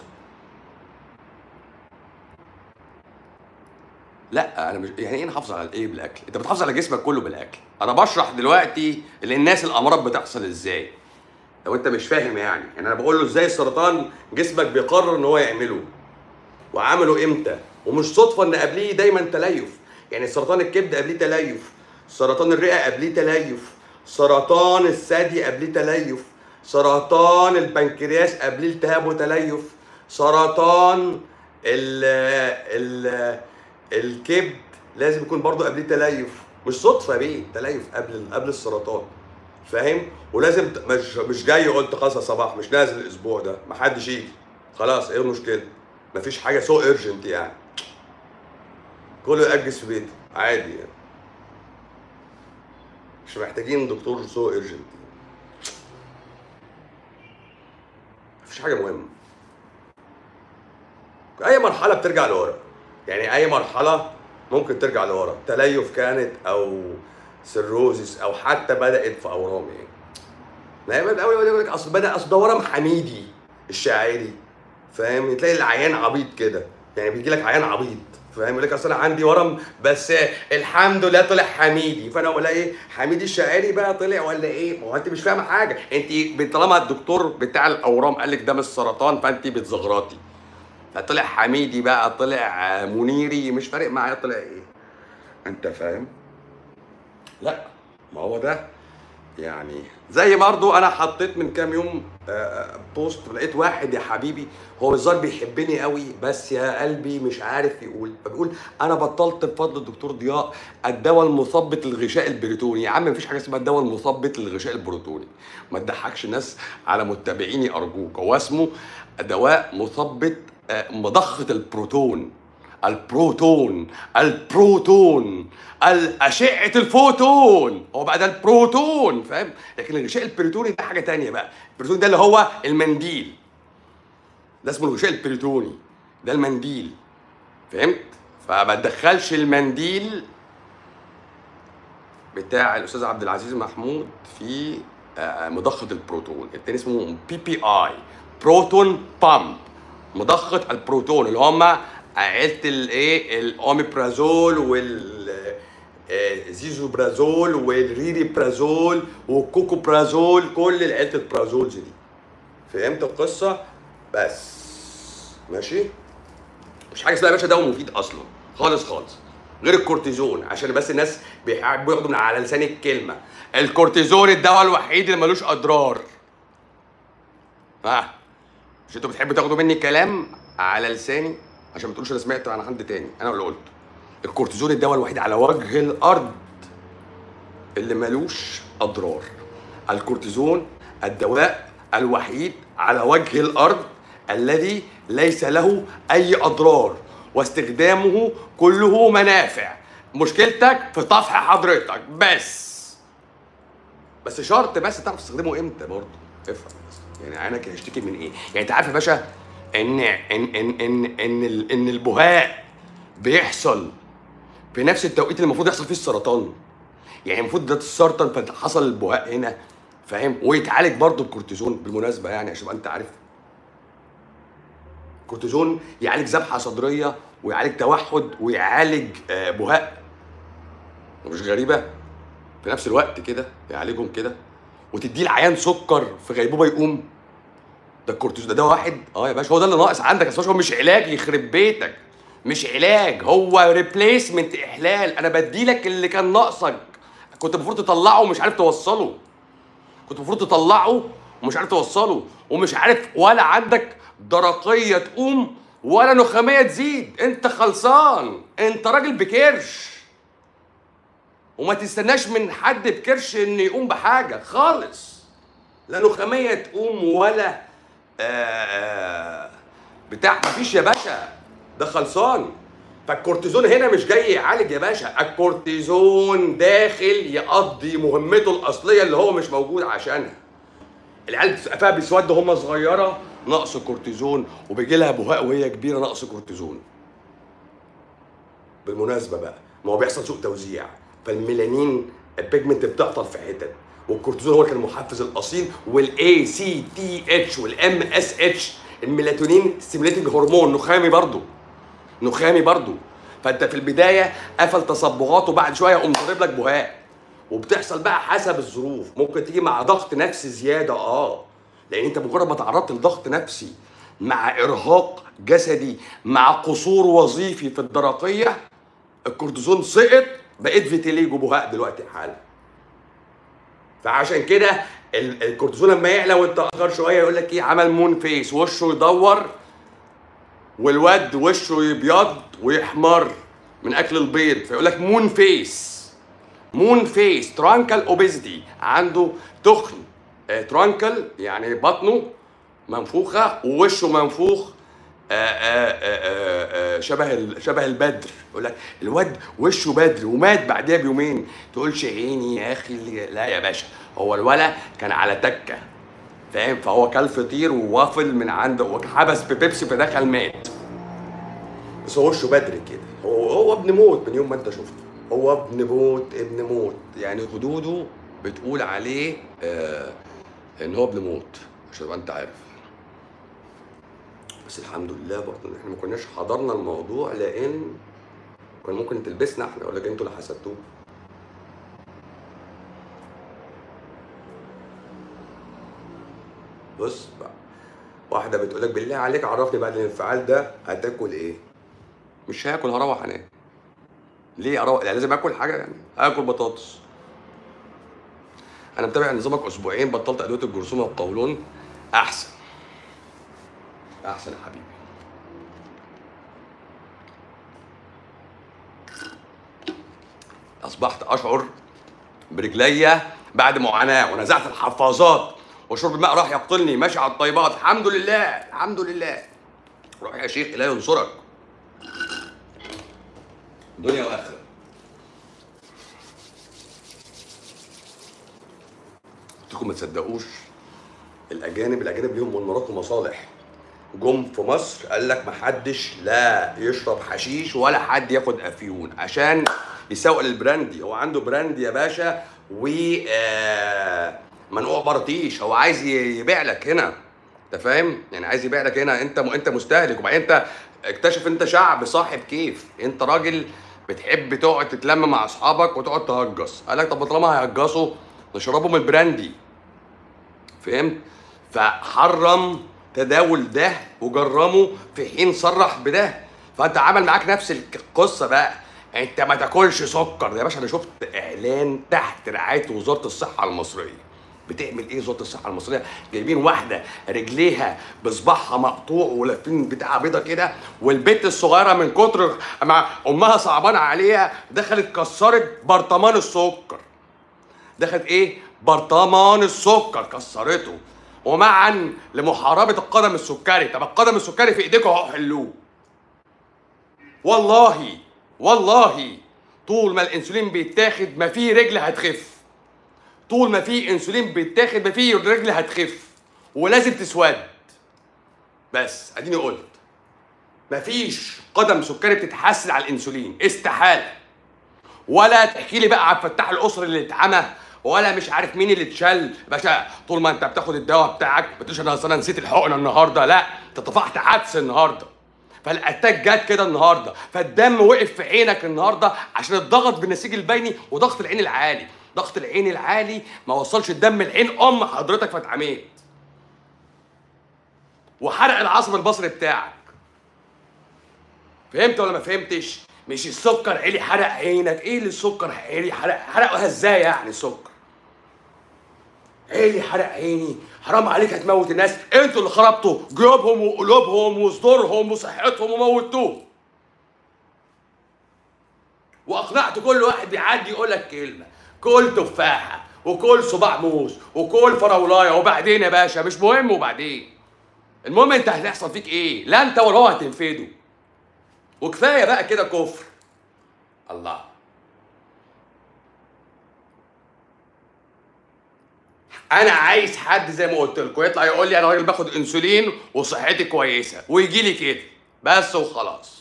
Speaker 1: لا انا مش يعني ايه نحافظ على الايه بالاكل انت بتحافظ على جسمك كله بالاكل انا بشرح دلوقتي للناس الامراض بتحصل ازاي لو انت مش فاهم يعني يعني انا بقول له ازاي السرطان جسمك بيقرر ان هو يعمله وعمله امتى ومش صدفه ان قبليه دايما تليف يعني سرطان الكبد قبليه تليف سرطان الرئه قبليه تليف سرطان الثدي قبليه تليف سرطان البنكرياس قبليه التهاب وتليف سرطان ال ال الكبد لازم يكون برضه قبليه تليف مش صدفه يا بيه تليف قبل قبل السرطان فاهم ولازم ت- مش مش جاي قلت خلاص يا صباح مش نازل الاسبوع ده محدش يجي خلاص ايه المشكله مفيش حاجه سو ايرجنت يعني كله يأجز في بيته عادي يعني مش محتاجين دكتور سو ايرجنت مفيش حاجه مهمه اي مرحله بترجع لورا يعني اي مرحله ممكن ترجع لورا تليف كانت او سيروزس او حتى بدات في اورام يعني دايما الاول يقول لك اصل بدا اصل ده ورم حميدي الشاعري فاهم تلاقي العيان عبيط كده يعني بيجي لك عيان عبيط فاهم يقول لك اصل انا عندي ورم بس الحمد لله طلع حميدي فانا اقول ايه حميدي الشاعري بقى طلع ولا ايه ما هو انت مش فاهمه حاجه انت طالما الدكتور بتاع الاورام قال لك ده مش سرطان فانت بتزغرطي فطلع حميدي بقى طلع منيري مش فارق معايا طلع ايه انت فاهم لا ما هو ده يعني زي برضو انا حطيت من كام يوم آه، آه، بوست لقيت واحد يا حبيبي هو الظاهر بيحبني قوي بس يا قلبي مش عارف يقول فبيقول انا بطلت بفضل الدكتور ضياء الدواء المثبط للغشاء البريتوني يا عم مفيش حاجه اسمها الدواء المثبط للغشاء البروتوني ما تضحكش الناس على متابعيني ارجوك هو اسمه دواء مثبط آه، مضخه البروتون البروتون البروتون أشعة الفوتون هو بقى ده البروتون فاهم لكن الغشاء البريتوني ده حاجة تانية بقى البريتوني ده اللي هو المنديل ده اسمه الغشاء البريتوني ده المنديل فهمت فما تدخلش المنديل بتاع الاستاذ عبد العزيز محمود في آه، مضخه البروتون التاني اسمه بي بي اي بروتون بامب مضخه البروتون اللي هم عيله الايه الاوميبرازول وال آه، زيزوبرازول والريريبرازول والكوكوبرازول كل عيله البرازولز دي فهمت القصه بس ماشي مش حاجه اسمها يا باشا دواء مفيد اصلا خالص خالص غير الكورتيزون عشان بس الناس بيحبوا ياخدوا من على لسان الكلمه الكورتيزون الدواء الوحيد اللي ملوش اضرار ها مش انتوا بتحبوا تاخدوا مني كلام على لساني عشان ما تقولوش انا سمعت عن حد تاني انا اللي قلت الكورتيزون الدواء الوحيد على وجه الارض اللي ملوش اضرار الكورتيزون الدواء الوحيد على وجه الارض الذي ليس له اي اضرار واستخدامه كله منافع مشكلتك في طفح حضرتك بس بس شرط بس تعرف تستخدمه امتى برضه افهم بس يعني عينك هيشتكي من ايه يعني انت عارف يا باشا ان ان ان ان ان, ال- إن البهاء بيحصل في نفس التوقيت اللي المفروض يحصل فيه السرطان يعني المفروض ده السرطان فحصل البهاء هنا فاهم ويتعالج برضه بكورتيزون بالمناسبه يعني عشان تبقى انت عارف كورتيزون يعالج ذبحه صدريه ويعالج توحد ويعالج آه، بهاء مش غريبه في نفس الوقت كده يعالجهم كده وتديه العيان سكر في غيبوبه يقوم ده الكورتيزون ده ده واحد اه يا باشا هو ده اللي ناقص عندك يا باشا هو مش علاج يخرب بيتك مش علاج هو ريبليسمنت احلال انا بديلك اللي كان ناقصك كنت المفروض تطلعه ومش عارف توصله كنت المفروض تطلعه ومش عارف توصله ومش عارف ولا عندك درقيه تقوم ولا نخاميه تزيد انت خلصان انت راجل بكرش وما تستناش من حد بكرش انه يقوم بحاجه خالص لا نخاميه تقوم ولا آه بتاع مفيش يا باشا ده خلصان فالكورتيزون هنا مش جاي يعالج يا باشا الكورتيزون داخل يقضي مهمته الاصليه اللي هو مش موجود عشانها العيال بتبقى فيها بيسود وهم صغيره نقص كورتيزون وبيجي لها بهاء وهي كبيره نقص كورتيزون بالمناسبه بقى ما هو بيحصل سوء توزيع فالميلانين البيجمنت بتعطل في حتت والكورتيزون هو كان المحفز الاصيل والاي سي تي اتش والام اس اتش الميلاتونين ستيميليتنج هرمون نخامي برضو نخامي برضو فانت في البدايه قفل تصبغاته بعد شويه يقوم ضارب لك بهاء وبتحصل بقى حسب الظروف ممكن تيجي مع ضغط نفسي زياده اه لان انت مجرد ما تعرضت لضغط نفسي مع ارهاق جسدي مع قصور وظيفي في الدرقيه الكورتيزون سقط بقيت فيتيليجو بهاء دلوقتي حالا فعشان كده ال- الكورتيزون لما يعلى وانت اخر شويه يقول لك ايه عمل مون فيس وشه يدور والواد وشه يبيض ويحمر من اكل البيض فيقول لك مون فيس مون فيس ترانكل اوبيزيتي عنده تخن آه، ترانكل يعني بطنه منفوخه ووشه منفوخ آه، آه، آه، آه، آه، شبه ال- شبه البدر يقول لك الواد وشه بدر ومات بعدها بيومين تقولش عيني يا اخي لا يا باشا هو الولا كان على تكه فاهم فهو كل فطير ووافل من عنده وحبس ببيبسي فدخل مات بس هو وشه بدر كده هو هو ابن موت من يوم ما انت شفته هو ابن موت ابن موت يعني خدوده بتقول عليه آه ان هو ابن موت عشان تبقى انت عارف بس الحمد لله برضه ان احنا ما كناش حضرنا الموضوع لان كان ممكن تلبسنا احنا ولا انتوا اللي حسبتوه بص بقى واحدة بتقول لك بالله عليك عرفني بعد الانفعال ده هتاكل ايه؟ مش هاكل هروح انام ليه اروح يعني لازم اكل حاجه يعني هاكل بطاطس انا متابع نظامك اسبوعين بطلت ادويه الجرثومه والقولون احسن احسن يا حبيبي اصبحت اشعر برجليا بعد معاناه ونزعت الحفاظات وشرب الماء راح يقتلني ماشي على الطيبات الحمد لله الحمد لله روح يا شيخ الله ينصرك دنيا واخره قلت لكم ما تصدقوش الاجانب الاجانب ليهم من وراكم مصالح جم في مصر قال لك ما حدش لا يشرب حشيش ولا حد ياخد افيون عشان يسوق للبراندي هو عنده براند يا باشا و آه، منقوع برطيش هو عايز ي- يبيع لك هنا انت فاهم يعني عايز يبيع لك هنا انت م... انت مستهلك وبعدين انت اكتشف انت شعب صاحب كيف انت راجل بتحب تقعد تتلم مع اصحابك وتقعد تهجص قال لك طب طالما هيهجصوا نشربهم البراندي فهمت فحرم تداول ده وجرمه في حين صرح بده فانت عمل معاك نفس القصه بقى انت ما تاكلش سكر يا باشا انا شفت اعلان تحت رعايه وزاره الصحه المصريه بتعمل ايه وزاره الصحه المصريه جايبين واحده رجليها بصباعها مقطوع ولافين بتاع بيضه كده والبنت الصغيره من كتر ما امها صعبانه عليها دخلت كسرت برطمان السكر دخلت ايه برطمان السكر كسرته ومعا لمحاربه القدم السكري طب القدم السكري في ايديكم اهو حلوه والله والله طول ما الانسولين بيتاخد ما في رجل هتخف طول ما في انسولين بيتاخد ما في رجل هتخف ولازم تسود بس اديني قلت مفيش قدم سكري بتتحسن على الانسولين استحاله ولا تحكي لي بقى عن فتاح الاسر اللي اتعمى ولا مش عارف مين اللي اتشل باشا طول ما انت بتاخد الدواء بتاعك ما تقولش انا أصل انا نسيت الحقنه النهارده لا انت طفحت عدس النهارده فالاتاك جت كده النهارده فالدم وقف في عينك النهارده عشان الضغط بالنسيج البيني وضغط العين العالي ضغط العين العالي ما وصلش الدم العين ام حضرتك فاتعميت وحرق العصب البصري بتاعك فهمت ولا ما فهمتش مش السكر عالي حرق عينك ايه اللي السكر عالي حرق حرقها ازاي يعني السكر ايه اللي حرق عيني حرام عليك هتموت الناس انتوا اللي خربتوا جيوبهم وقلوبهم وصدورهم وصحتهم وموتوهم واقنعت كل واحد بيعدي يقول لك كلمه كل تفاحه وكل صباع موز وكل فراولايه وبعدين يا باشا مش مهم وبعدين المهم انت هتحصل فيك ايه لا انت ولا هو هتنفدوا وكفايه بقى كده كفر الله انا عايز حد زي ما قلت لكم يطلع يقول لي انا راجل باخد انسولين وصحتي كويسه ويجي لي كده بس وخلاص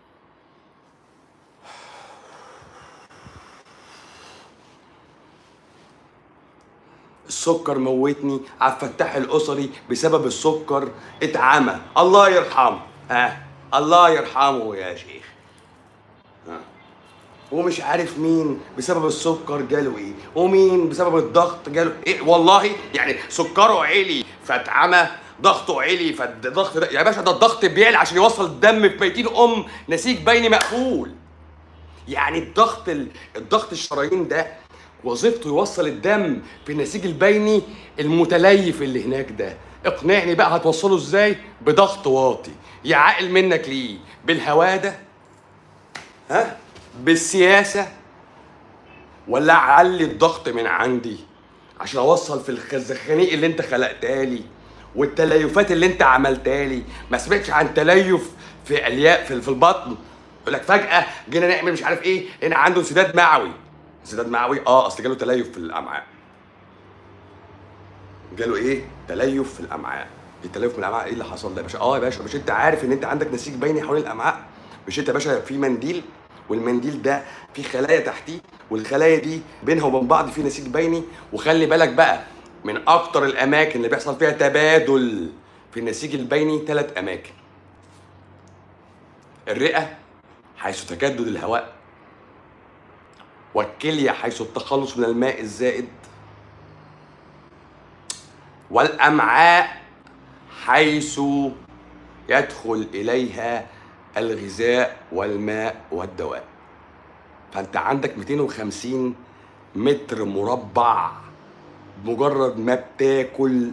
Speaker 1: السكر موتني عبد الفتاح الاسري بسبب السكر اتعمى الله يرحمه ها الله يرحمه يا شيخ ها. ومش عارف مين بسبب السكر جاله ايه ومين بسبب الضغط جاله ايه والله يعني سكره عالي فاتعمى ضغطه عالي فالضغط ده يا باشا ده الضغط بيعلى عشان يوصل الدم في ميتين ام نسيج بيني مقفول يعني الضغط ال... الضغط الشرايين ده وظيفته يوصل الدم في النسيج البيني المتليف اللي هناك ده اقنعني بقى هتوصله ازاي بضغط واطي يعقل منك ليه بالهوا ده ها بالسياسه ولا اعلي الضغط من عندي عشان اوصل في الخزخانيق اللي انت خلقتها لي والتليفات اللي انت عملتها لي ما سمعتش عن تليف في الياء في في البطن يقول لك فجاه جينا نعمل مش عارف ايه هنا عنده انسداد معوي انسداد معوي اه اصل جاله تليف في الامعاء جاله ايه تليف في الامعاء التليف في الامعاء ايه اللي حصل ده يا باشا اه يا باشا مش انت عارف ان انت عندك نسيج بيني حوالين الامعاء مش انت يا باشا في منديل والمنديل ده فيه خلايا تحتيه والخلايا دي بينها وبين بعض في نسيج بيني وخلي بالك بقى من اكتر الاماكن اللي بيحصل فيها تبادل في النسيج البيني ثلاث اماكن الرئه حيث تجدد الهواء والكليه حيث التخلص من الماء الزائد والامعاء حيث يدخل اليها الغذاء والماء والدواء فانت عندك 250 متر مربع مجرد ما بتاكل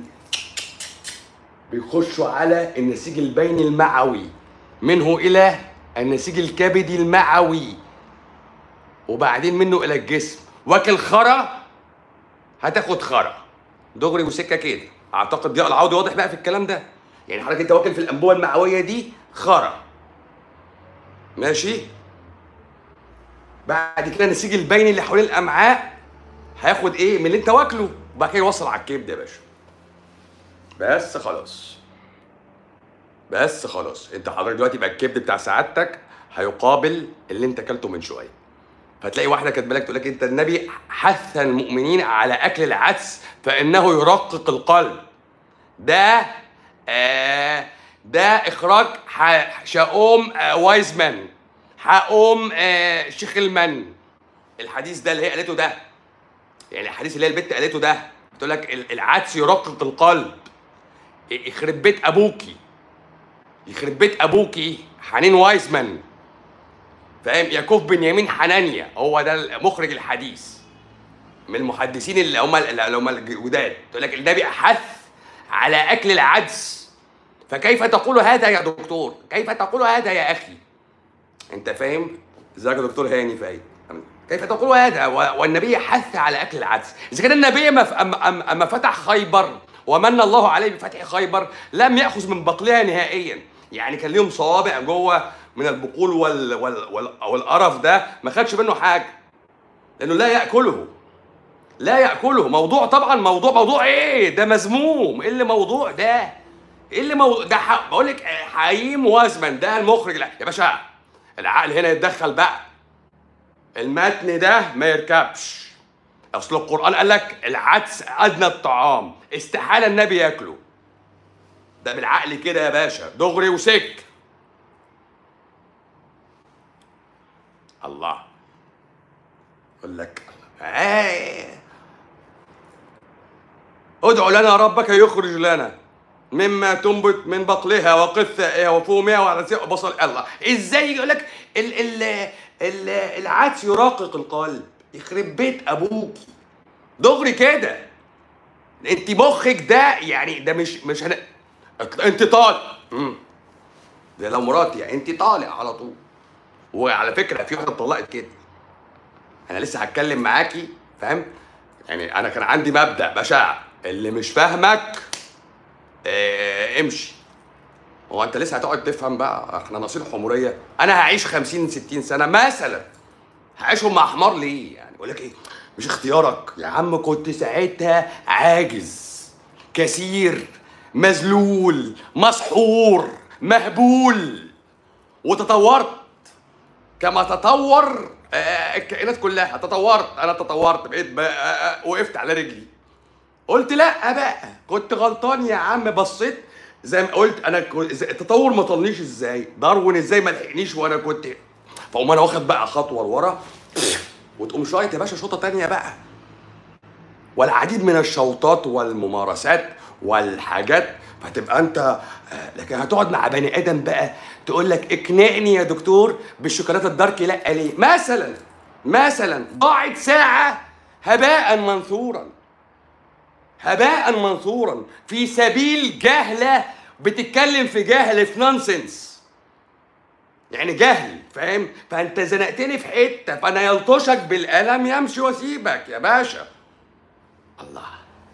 Speaker 1: بيخشوا على النسيج البيني المعوي منه الى النسيج الكبدي المعوي وبعدين منه الى الجسم واكل خرا هتاخد خرا دغري وسكه كده اعتقد ضياء العوضي واضح بقى في الكلام ده يعني حضرتك انت واكل في الانبوبه المعويه دي خرا ماشي بعد كده النسيج البيني اللي حوالين الامعاء هياخد ايه من اللي انت واكله وبعد كده يوصل على الكبد يا باشا بس خلاص بس خلاص انت حضرتك دلوقتي بقى الكبد بتاع سعادتك هيقابل اللي انت اكلته من شويه فتلاقي واحده كاتبه لك تقول لك انت النبي حث المؤمنين على اكل العدس فانه يرقق القلب ده آه ده اخراج ح- شاؤوم آه وايزمان حقوم آه شيخ المن الحديث ده اللي هي قالته ده يعني الحديث اللي هي البت قالته ده بتقول لك ال- العدس يرقق القلب يخرب بيت ابوكي يخرب بيت ابوكي حنين وايزمان فاهم يعقوب بنيامين حنانيا هو ده مخرج الحديث من المحدثين اللي هم اللي هم الجداد تقول لك النبي حث على اكل العدس فكيف تقول هذا يا دكتور كيف تقول هذا يا اخي انت فاهم ازيك يا دكتور هاني فايد كيف تقول هذا و- والنبي حث على اكل العدس اذا كان النبي ما ف- أما, أما, أما فتح خيبر ومن الله عليه بفتح خيبر لم ياخذ من بقلها نهائيا يعني كان ليهم صوابع جوه من البقول وال وال وال والقرف ده ما خدش منه حاجه لانه لا ياكله لا ياكله موضوع طبعا موضوع موضوع ايه ده مذموم ايه اللي موضوع ده ايه اللي موضوع ده ح... بقول لك حييم وزمن ده المخرج لا يا باشا العقل هنا يتدخل بقى المتن ده ما يركبش اصل القران قال لك العدس ادنى الطعام استحاله النبي ياكله ده بالعقل كده يا باشا دغري وسك الله يقول لك آه. ادعو لنا ربك يخرج لنا مما تنبت من بقلها وقثائها وفومها وعدسها وبصل الله ازاي يقول لك ال ال ال العدس يراقق القلب يخرب بيت ابوك دغري كده انت مخك ده يعني ده مش مش هن... انت طالع مم. ده لو مراتي يعني انت طالع على طول وعلى فكره في واحده اتطلقت كده انا لسه هتكلم معاكي فاهم يعني انا كان عندي مبدا بشع اللي مش فاهمك اه امشي هو انت لسه هتقعد تفهم بقى احنا ناقصين حموريه انا هعيش 50 60 سنه مثلا هعيشهم مع حمار ليه يعني يقول لك ايه مش اختيارك يا عم كنت ساعتها عاجز كثير مذلول مسحور مهبول وتطورت كما تطور آه، الكائنات كلها تطورت انا تطورت بقيت بقى آه، آه، وقفت على رجلي قلت لا بقى كنت غلطان يا عم بصيت زي ما قلت انا كنت- إزاي- التطور ما طلنيش ازاي داروين ازاي ما لحقنيش وانا كنت فاقوم انا واخد بقى خطوه لورا وتقوم شايط يا باشا شوطه تانية بقى والعديد من الشوطات والممارسات والحاجات فتبقى انت آه، لكن هتقعد مع بني ادم بقى تقول لك اقنعني يا دكتور بالشوكولاته الدارك لا ليه مثلا مثلا ضاعت ساعه هباء منثورا هباء منثورا في سبيل جهله بتتكلم في جهل في نونسنس يعني جهل فاهم فانت زنقتني في حته فانا يلطشك بالقلم يمشي واسيبك يا باشا الله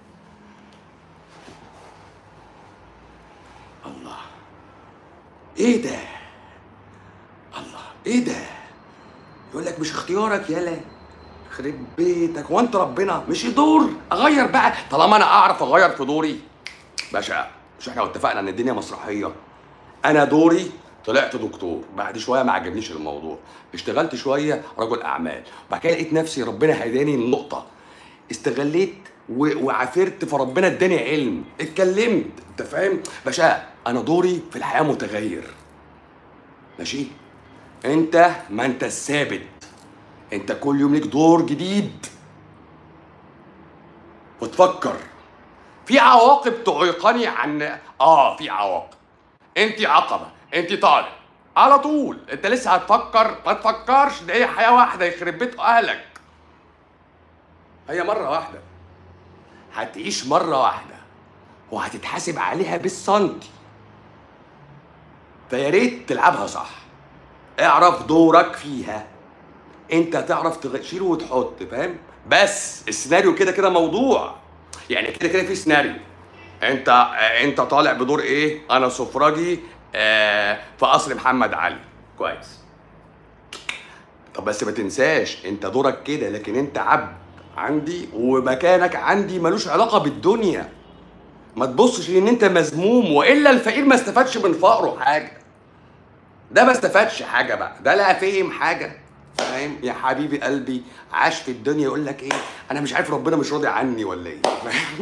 Speaker 1: الله ايه ده الله ايه ده يقول لك مش اختيارك يالا يخرب بيتك وانت ربنا مش دور اغير بقى طالما انا اعرف اغير في دوري باشا مش احنا اتفقنا ان الدنيا مسرحيه انا دوري طلعت دكتور بعد شويه ما عجبنيش الموضوع اشتغلت شويه رجل اعمال بعد كده لقيت نفسي ربنا هداني النقطه استغليت و- وعافرت فربنا اداني علم اتكلمت انت فاهم باشا انا دوري في الحياه متغير ماشي انت ما انت الثابت انت كل يوم ليك دور جديد وتفكر في عواقب تعيقني عن اه في عواقب انت عقبه انت طالع على طول انت لسه هتفكر ما تفكرش ده هي حياه واحده يخرب بيت اهلك هي مره واحده هتعيش مره واحده وهتتحاسب عليها بالسنتي فيا ريت تلعبها صح اعرف دورك فيها انت تعرف تشيل وتحط فاهم بس السيناريو كده كده موضوع يعني كده كده في سيناريو انت آه، انت طالع بدور ايه انا سفراجي آه، في قصر محمد علي كويس طب بس ما تنساش انت دورك كده لكن انت عبد عندي ومكانك عندي ملوش علاقه بالدنيا ما تبصش ان انت مذموم والا الفقير ما استفادش من فقره حاجه ده ما استفادش حاجه بقى ده لا فهم حاجه فاهم يا حبيبي قلبي عاش في الدنيا يقول لك ايه انا مش عارف ربنا مش راضي عني ولا ايه فاهم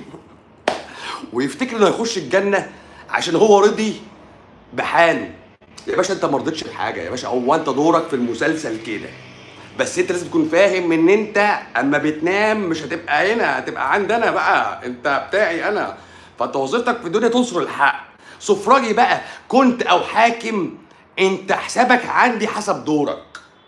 Speaker 1: ويفتكر انه يخش الجنه عشان هو رضي بحاله يا باشا انت ما رضيتش بحاجه يا باشا هو انت دورك في المسلسل كده بس انت لازم تكون فاهم ان انت اما بتنام مش هتبقى هنا هتبقى عندنا بقى انت بتاعي انا فانت وظيفتك في الدنيا تنصر الحق سفراجي بقى كنت او حاكم انت حسابك عندي حسب دورك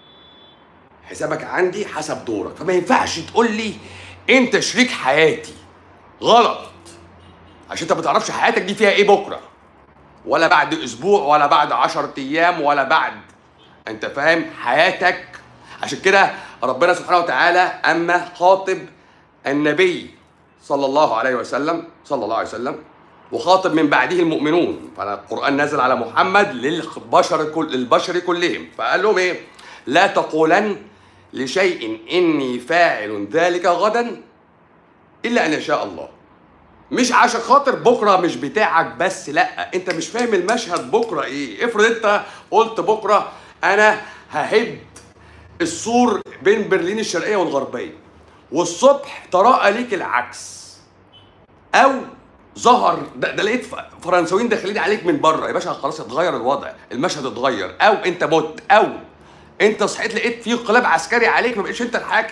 Speaker 1: حسابك عندي حسب دورك فما ينفعش تقول لي انت شريك حياتي غلط عشان انت ما تعرفش حياتك دي فيها ايه بكره ولا بعد اسبوع ولا بعد عشر ايام ولا بعد انت فاهم حياتك عشان كده ربنا سبحانه وتعالى اما خاطب النبي صلى الله عليه وسلم صلى الله عليه وسلم وخاطب من بعده المؤمنون فالقران نزل على محمد للبشر كل للبشر كلهم فقال لهم ايه لا تقولن لشيء اني فاعل ذلك غدا الا ان يشاء الله مش عشان خاطر بكره مش بتاعك بس لا انت مش فاهم المشهد بكره ايه افرض انت قلت بكره انا ههد السور بين برلين الشرقيه والغربيه والصبح تراءى ليك العكس او ظهر ده, ده لقيت ف- فرنساويين داخلين عليك من بره يا باشا خلاص اتغير الوضع المشهد اتغير او انت مت او انت صحيت لقيت في انقلاب عسكري عليك ما بقتش انت الحاكم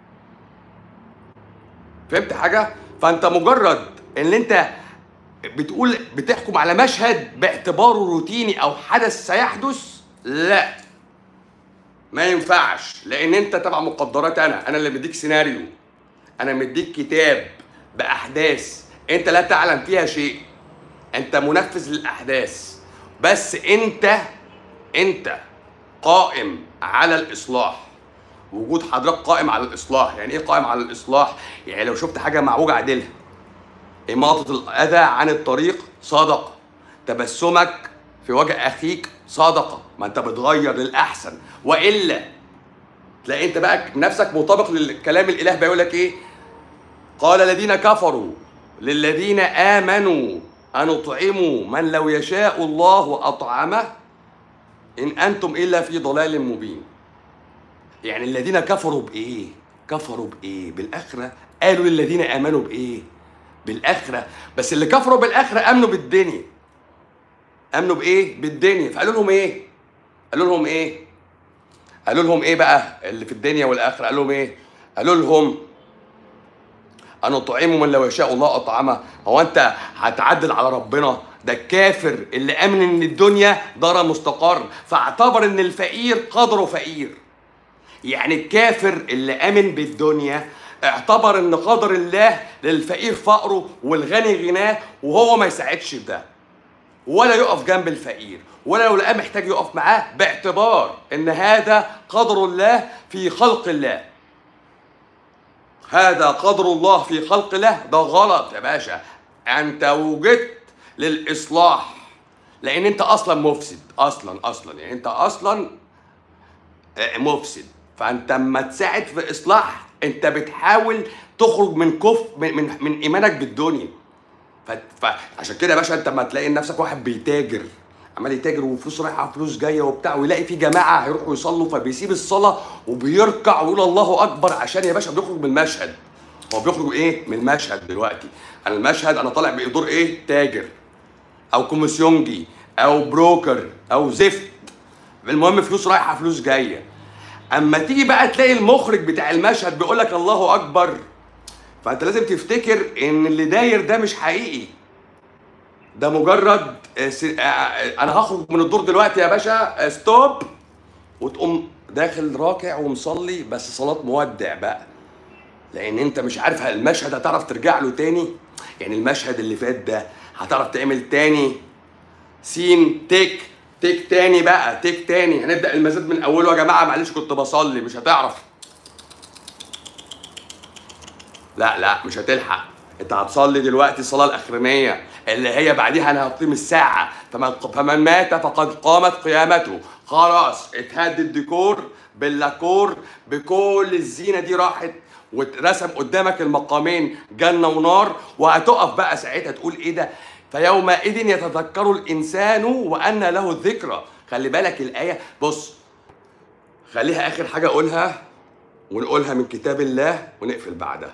Speaker 1: فهمت حاجه فانت مجرد ان انت بتقول بتحكم على مشهد باعتباره روتيني او حدث سيحدث لا ما ينفعش لان انت تبع مقدرات انا انا اللي مديك سيناريو انا مديك كتاب باحداث انت لا تعلم فيها شيء انت منفذ للاحداث بس انت انت قائم على الاصلاح وجود حضرتك قائم على الاصلاح يعني ايه قائم على الاصلاح يعني لو شفت حاجه معوجه عدلها اماطه الاذى عن الطريق صدقه تبسمك في وجه اخيك صدقه ما انت بتغير للاحسن والا تلاقي انت بقى نفسك مطابق للكلام الاله بيقول لك ايه قال الذين كفروا للذين امنوا ان اطعموا من لو يشاء الله اطعمه ان انتم الا في ضلال مبين يعني الذين كفروا بايه كفروا بايه بالاخره قالوا للذين امنوا بايه بالاخره بس اللي كفروا بالاخره امنوا بالدنيا امنوا بايه بالدنيا فقالوا لهم ايه قالوا لهم ايه قالوا لهم ايه بقى اللي في الدنيا والاخره قالوا لهم ايه قالوا لهم ان اطعموا من لو يشاء الله اطعمه هو انت هتعدل على ربنا ده الكافر اللي امن ان الدنيا دار مستقر فاعتبر ان الفقير قدره فقير يعني الكافر اللي امن بالدنيا اعتبر ان قدر الله للفقير فقره والغني غناه وهو ما يساعدش بده ولا يقف جنب الفقير ولا لو لقاه محتاج يقف معاه باعتبار ان هذا قدر الله في خلق الله هذا قدر الله في خلق الله ده غلط يا باشا انت وجدت للاصلاح لان انت اصلا مفسد اصلا اصلا يعني انت اصلا مفسد فانت اما تساعد في اصلاح انت بتحاول تخرج من كف من من, من ايمانك بالدنيا فعشان كده يا باشا انت لما تلاقي نفسك واحد بيتاجر عمال يتاجر وفلوس رايحه وفلوس جايه وبتاع ويلاقي في جماعه هيروحوا يصلوا فبيسيب الصلاه وبيركع ويقول الله اكبر عشان يا باشا بيخرج من المشهد هو بيخرج ايه من المشهد دلوقتي انا المشهد انا طالع بدور ايه تاجر او كوميسيونجي او بروكر او زفت المهم فلوس رايحه فلوس جايه اما تيجي بقى تلاقي المخرج بتاع المشهد بيقول لك الله اكبر فانت لازم تفتكر ان اللي داير ده مش حقيقي ده مجرد انا هخرج من الدور دلوقتي يا باشا ستوب وتقوم داخل راكع ومصلي بس صلاه مودع بقى لان انت مش عارف هل المشهد هتعرف ترجع له تاني يعني المشهد اللي فات ده هتعرف تعمل تاني سين تيك تيك تاني بقى تيك تاني هنبدا المزاد من اوله يا جماعه معلش كنت بصلي مش هتعرف لا لا مش هتلحق انت هتصلي دلوقتي الصلاه الاخرانيه اللي هي بعديها انا هقيم الساعه فمن فمن مات فقد قامت قيامته خلاص اتهد الديكور باللاكور بكل الزينه دي راحت واترسم قدامك المقامين جنه ونار وهتقف بقى ساعتها تقول ايه ده فيومئذ يتذكر الانسان وان له الذكرى خلي بالك الايه بص خليها اخر حاجه اقولها ونقولها من كتاب الله ونقفل بعدها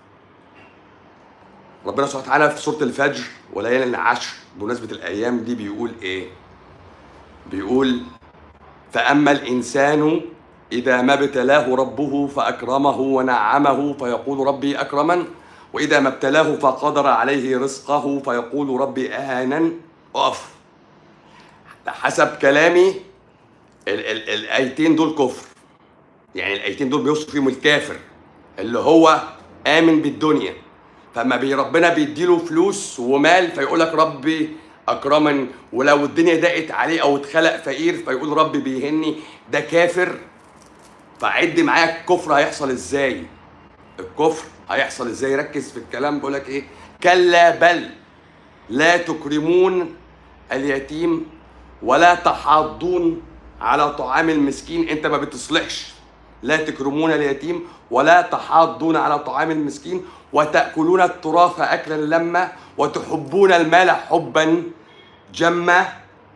Speaker 1: ربنا سبحانه وتعالى في سوره الفجر وليالي العشر بمناسبه الايام دي بيقول ايه بيقول فاما الانسان اذا ما ابتلاه ربه فاكرمه ونعمه فيقول ربي اكرمن واذا ما ابتلاه فقدر عليه رزقه فيقول ربي اهانن اقف حسب كلامي ال- ال- الايتين دول كفر يعني الايتين دول بيوصف فيهم الكافر اللي هو امن بالدنيا فما بي ربنا بيديله فلوس ومال فيقول لك ربي اكرمن ولو الدنيا ضاقت عليه او اتخلق فقير فيقول ربي بيهني ده كافر فعد معايا الكفر هيحصل ازاي الكفر هيحصل ازاي ركز في الكلام بيقول لك ايه كلا بل لا تكرمون اليتيم ولا تحاضون على طعام المسكين انت ما بتصلحش لا تكرمون اليتيم ولا تحاضون على طعام المسكين وتأكلون التراث أكلا لما وتحبون المال حبا جما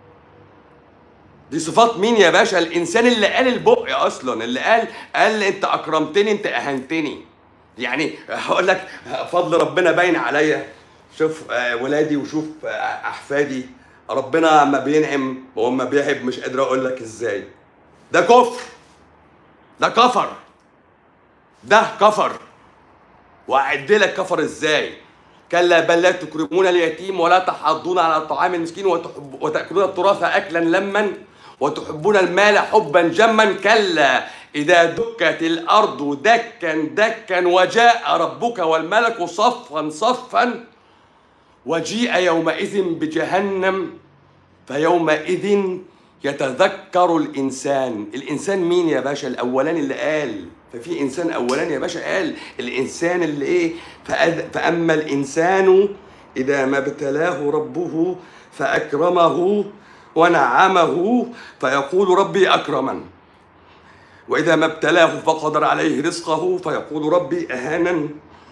Speaker 1: دي صفات مين يا باشا الإنسان اللي قال البق أصلا اللي قال قال أنت أكرمتني أنت أهنتني يعني هقول لك فضل ربنا باين عليا شوف آه، ولادي وشوف آه، أحفادي ربنا ما بينعم وما بيهب مش قادر أقول لك إزاي ده كفر ده كفر ده كفر واعد لك كفر ازاي كلا بل لا تكرمون اليتيم ولا تحاضون على طعام المسكين وتحب وتاكلون التراث اكلا لما وتحبون المال حبا جما كلا اذا دكت الارض دكا دكا وجاء ربك والملك صفا صفا وجيء يومئذ بجهنم فيومئذ يتذكر الانسان الانسان مين يا باشا الاولاني اللي قال ففي انسان اولاني يا باشا قال الانسان اللي ايه فأذ- فاما الانسان اذا ما ابتلاه ربه فاكرمه ونعمه فيقول ربي اكرمن واذا ما ابتلاه فقدر عليه رزقه فيقول ربي اهانا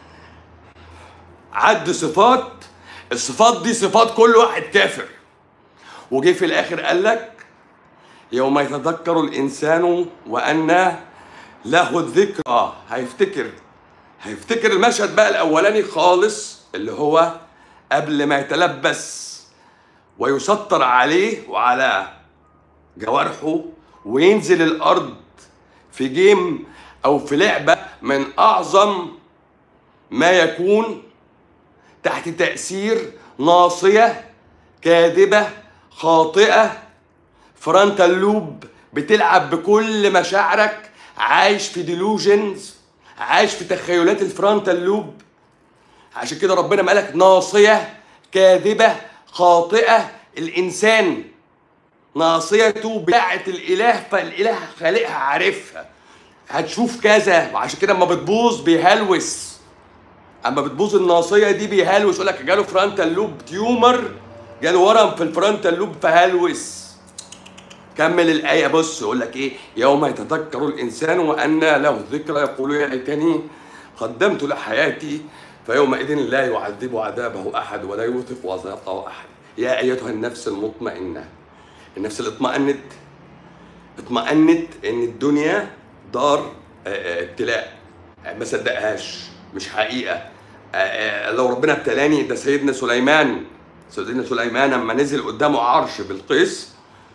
Speaker 1: عد صفات الصفات دي صفات كل واحد كافر وجه في الاخر قال لك يوم يتذكر الانسان وان له الذكرى هيفتكر هيفتكر المشهد بقى الاولاني خالص اللي هو قبل ما يتلبس ويسطر عليه وعلى جوارحه وينزل الارض في جيم او في لعبه من اعظم ما يكون تحت تاثير ناصيه كاذبه خاطئه فرونتال لوب بتلعب بكل مشاعرك عايش في ديلوجنز عايش في تخيلات الفرونتال لوب عشان كده ربنا ما قالك ناصيه كاذبه خاطئه الانسان ناصيته بتاعه الاله فالاله خالقها عارفها هتشوف كذا وعشان كده اما بتبوظ بيهلوس اما بتبوظ الناصيه دي بيهلوس يقول لك جاله فرونتال لوب تيومر جاله ورم في الفرونتال لوب فهلوس كمل الآية بص يقول لك إيه يوم يتذكر الإنسان وأن له الذكرى يقول يا ليتني قدمت لحياتي فيومئذ لا يعذب عذابه أحد ولا يوثق وثاقه أحد يا أيتها النفس المطمئنة النفس اللي اطمأنت اطمأنت إن الدنيا دار آه، آه، ابتلاء آه، ما صدقهاش مش حقيقة آه، آه، لو ربنا ابتلاني ده سيدنا سليمان سيدنا سليمان لما نزل قدامه عرش بالقيس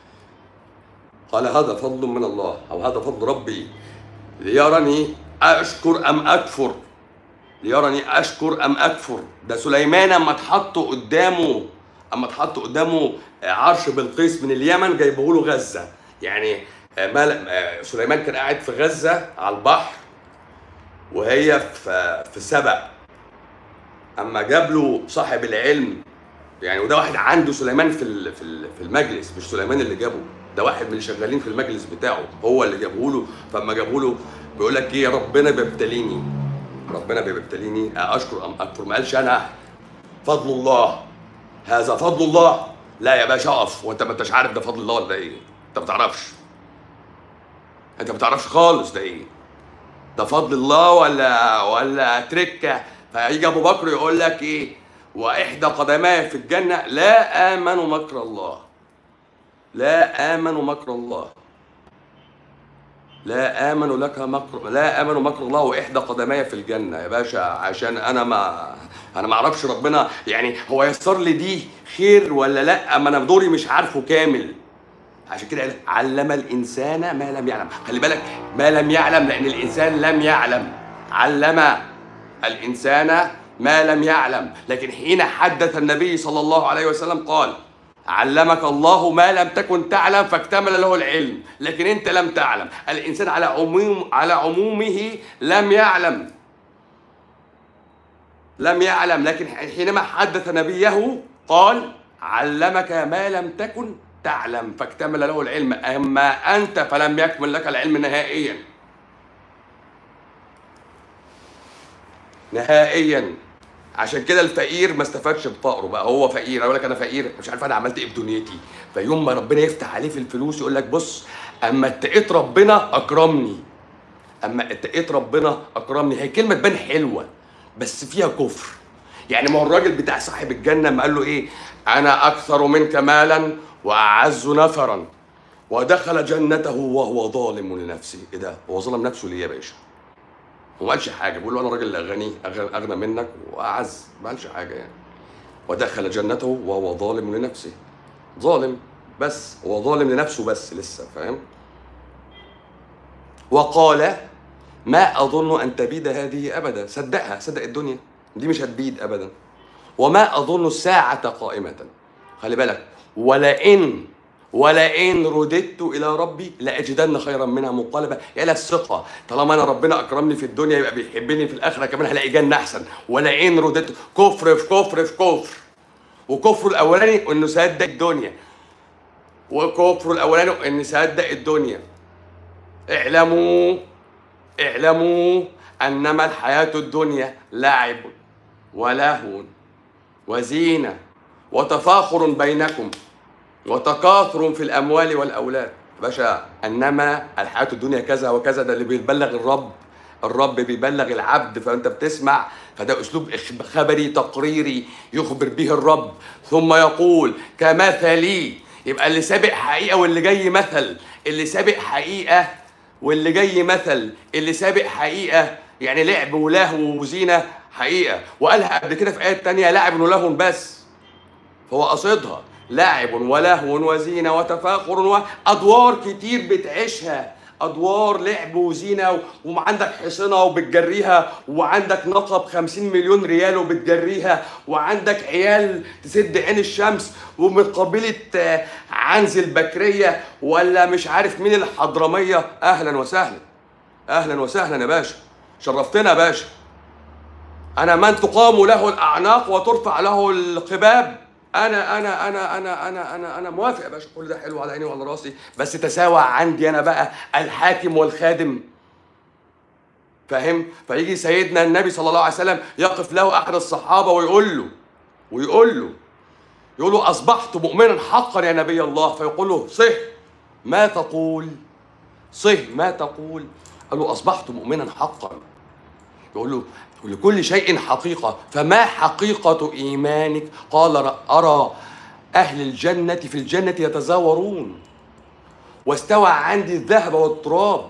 Speaker 1: قال هذا فضل من الله او هذا فضل ربي ليرني اشكر ام اكفر ليرني اشكر ام اكفر ده سليمان اما اتحط قدامه اما اتحط قدامه عرش بلقيس من اليمن جايبه له غزه يعني آه، مال- آه، سليمان كان قاعد في غزه على البحر وهي في في سبأ اما جاب له صاحب العلم يعني وده واحد عنده سليمان في ال- في ال- في المجلس مش سليمان اللي جابه ده واحد من اللي شغالين في المجلس بتاعه هو اللي جابه له فاما جابه له بيقول لك ايه ربنا بيبتليني ربنا بيبتليني اشكر ام اكفر ما قالش انا فضل الله هذا فضل الله لا يا باشا اقف وانت ما انتش عارف ده فضل الله ولا ايه انت ما تعرفش انت ما تعرفش خالص ده ايه ده فضل الله ولا ولا تركه فيجي ابو بكر يقول لك ايه واحدى قدماي في الجنه لا امن مكر الله لا امن مكر الله لا امن لك مكر لا امن مكر الله واحدى قدماي في الجنه يا باشا عشان انا ما انا ما اعرفش ربنا يعني هو يسر لي دي خير ولا لا ما انا دوري مش عارفه كامل عشان كده قال علم الانسان ما لم يعلم خلي بالك ما لم يعلم لان الانسان لم يعلم علم الانسان ما لم يعلم لكن حين حدث النبي صلى الله عليه وسلم قال علمك الله ما لم تكن تعلم فاكتمل له العلم لكن انت لم تعلم الانسان على عموم على عمومه لم يعلم لم يعلم لكن حينما حدث نبيه قال علمك ما لم تكن تعلم فاكتمل له العلم اما انت فلم يكمل لك العلم نهائيا نهائيا عشان كده الفقير ما استفادش بفقره بقى هو فقير يقول لك انا فقير مش عارف انا عملت ايه في دنيتي فيوم ما ربنا يفتح عليه في الفلوس يقول لك بص اما اتقيت ربنا اكرمني اما اتقيت ربنا اكرمني هي كلمه تبان حلوه بس فيها كفر يعني ما هو الراجل بتاع صاحب الجنه ما قال له ايه انا اكثر منك مالا واعز نفرا ودخل جنته وهو ظالم لنفسه ايه ده هو ظلم نفسه ليه يا باشا هو ما قالش حاجه بيقول له انا راجل غني أغ- اغنى منك واعز ما قالش حاجه يعني ودخل جنته وهو ظالم لنفسه ظالم بس هو ظالم لنفسه بس لسه فاهم وقال ما اظن ان تبيد هذه ابدا صدقها صدق الدنيا دي مش هتبيد ابدا وما اظن الساعه قائمه خلي بالك ولئن ولئن رددت الى ربي لاجدن خيرا منها منقلبا يا الثقه طالما انا ربنا اكرمني في الدنيا يبقى بيحبني في الاخره كمان هلاقي جنه احسن ولئن رددت كفر في كفر في كفر وكفره الاولاني انه صدق الدنيا وكفره الاولاني ان صدق الدنيا اعلموا اعلموا انما الحياه الدنيا لعب ولهو وزينه وتفاخر بينكم وتكاثر في الاموال والاولاد باشا انما الحياه الدنيا كذا وكذا ده اللي بيبلغ الرب الرب بيبلغ العبد فانت بتسمع فده اسلوب إخ- خبري تقريري يخبر به الرب ثم يقول كمثلي يبقى اللي سابق حقيقه واللي جاي مثل اللي سابق حقيقه واللي جاي مثل اللي سابق حقيقه يعني لعب ولهو وزينه حقيقه وقالها قبل كده في ايات تانية لعب ولهو بس فهو قصدها لعب ولهو وزينه وتفاخر وادوار كتير بتعيشها ادوار لعب وزينه و- وعندك حصنه وبتجريها وعندك نقب 50 مليون ريال وبتجريها وعندك عيال تسد عين الشمس ومن قبيله آه، عنز البكريه ولا مش عارف مين الحضرميه اهلا وسهلا اهلا وسهلا يا باشا شرفتنا يا باشا انا من تقام له الاعناق وترفع له القباب انا انا انا انا انا انا انا موافق يا باشا كل ده حلو على عيني وعلى راسي بس تساوى عندي انا بقى الحاكم والخادم فاهم فيجي سيدنا النبي صلى الله عليه وسلم يقف له احد الصحابه ويقول له ويقول له يقول له اصبحت مؤمنا حقا يا نبي الله فيقول له صه ما تقول صه ما تقول قال له اصبحت مؤمنا حقا يقول له لكل شيء حقيقة فما حقيقة إيمانك قال ر- أرى أهل الجنة في الجنة يتزاورون واستوى عندي الذهب والتراب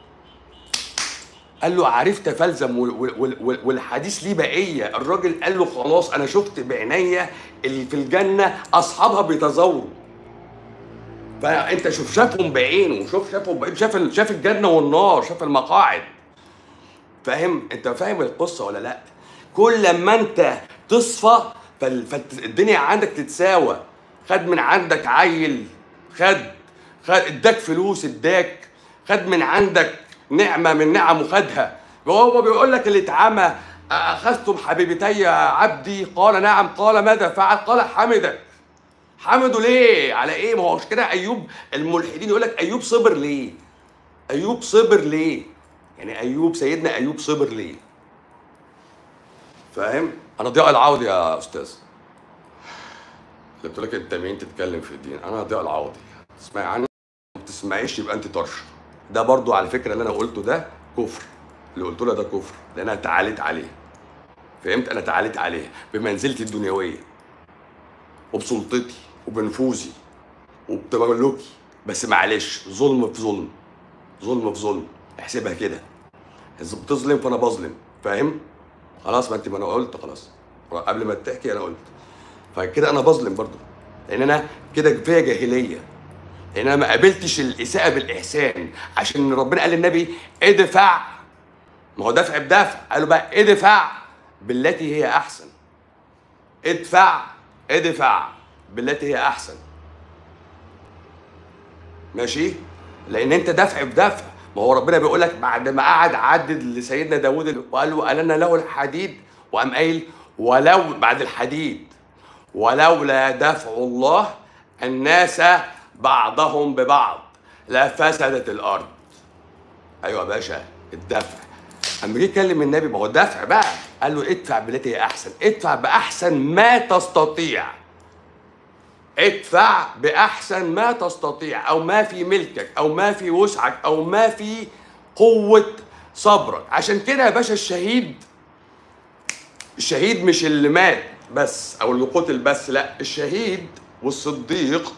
Speaker 1: قال له عرفت فلزم وال- وال- وال- والحديث ليه بقية الراجل قال له خلاص أنا شفت بعينيا اللي في الجنة أصحابها بيتزاوروا فأنت شوف شافهم بعينه شوف شافهم بعينه شاف ال- شاف الجنة والنار شاف المقاعد فاهم انت فاهم القصه ولا لا كل لما انت تصفى فال- فالدنيا عندك تتساوى خد من عندك عيل خد خد اداك فلوس اداك خد من عندك نعمه من نعم وخدها هو بيقول لك اللي اتعمى اخذتم حبيبتي يا عبدي قال نعم قال ماذا فعل قال حمدك حمدوا ليه على ايه ما هوش كده ايوب الملحدين يقول لك ايوب صبر ليه ايوب صبر ليه يعني ايوب سيدنا ايوب صبر ليه فاهم انا ضياء العوضي يا استاذ قلت لك انت مين تتكلم في الدين انا ضياء العوضي تسمعي عني ما بتسمعيش يبقى انت طرش ده برضو على فكره اللي انا قلته ده كفر اللي قلته له ده كفر لان انا تعاليت عليه فهمت انا تعاليت عليه بمنزلتي الدنيويه وبسلطتي وبنفوذي وبتملكي بس معلش ظلم في ظلم ظلم في ظلم احسبها كده إذا بتظلم فانا بظلم فاهم خلاص ما انت ما انا قلت خلاص قبل ما تحكي انا قلت فكده انا بظلم برضو لان انا كده فيا جاهليه لان انا ما قابلتش الاساءه بالاحسان عشان ربنا قال للنبي ادفع ما هو دفع بدفع قالوا بقى ادفع بالتي هي احسن ادفع ادفع بالتي هي احسن ماشي لان انت دفع بدفع ما هو ربنا بيقول لك بعد ما قعد عدد لسيدنا داوود وقال له ألنا له الحديد وقام قايل ولو بعد الحديد ولولا دفع الله الناس بعضهم ببعض لفسدت الارض ايوه يا باشا الدفع اما جه يكلم النبي ما هو دفع بقى قال له ادفع بالتي هي احسن ادفع باحسن ما تستطيع ادفع باحسن ما تستطيع او ما في ملكك او ما في وسعك او ما في قوه صبرك عشان كده يا باشا الشهيد الشهيد مش اللي مات بس او اللي قتل بس لا الشهيد والصديق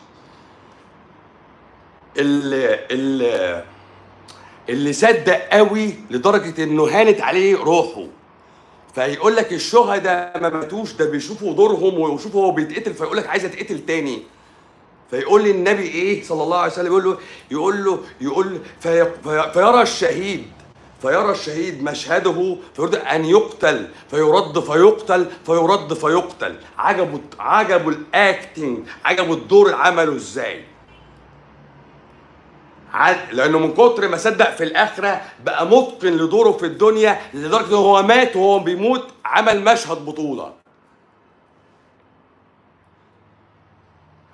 Speaker 1: اللي اللي اللي صدق قوي لدرجه انه هانت عليه روحه فيقول لك الشهداء ما ماتوش ده بيشوفوا دورهم ويشوفوا هو بيتقتل فيقول لك عايز اتقتل تاني فيقول لي النبي ايه صلى الله عليه وسلم يقول له يقول له يقول له في في فيرى الشهيد فيرى الشهيد مشهده فيريد ان يقتل فيرد فيقتل فيرد فيقتل عجبه عجبه الاكتنج عجبه الدور اللي عمله ازاي ع- لانه من كتر ما صدق في الاخره بقى متقن لدوره في الدنيا لدرجه ان هو مات وهو بيموت عمل مشهد بطوله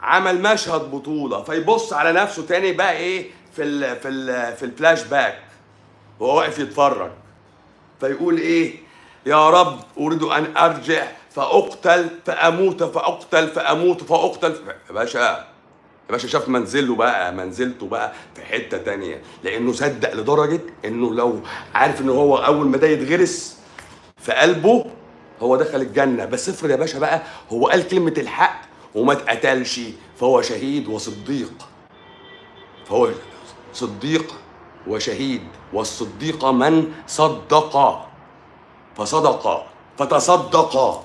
Speaker 1: عمل مشهد بطوله فيبص على نفسه تاني بقى ايه في ال في ال في الفلاش باك وهو واقف يتفرج فيقول ايه يا رب اريد ان ارجع فاقتل فاموت فاقتل فاموت فاقتل يا باشا يا باشا شاف منزله بقى منزلته بقى في حته تانية لانه صدق لدرجه انه لو عارف ان هو اول ما ده يتغرس في قلبه هو دخل الجنه بس افرض يا باشا بقى هو قال كلمه الحق وما اتقتلش فهو شهيد وصديق فهو صديق وشهيد والصديق من صدق فصدق فتصدق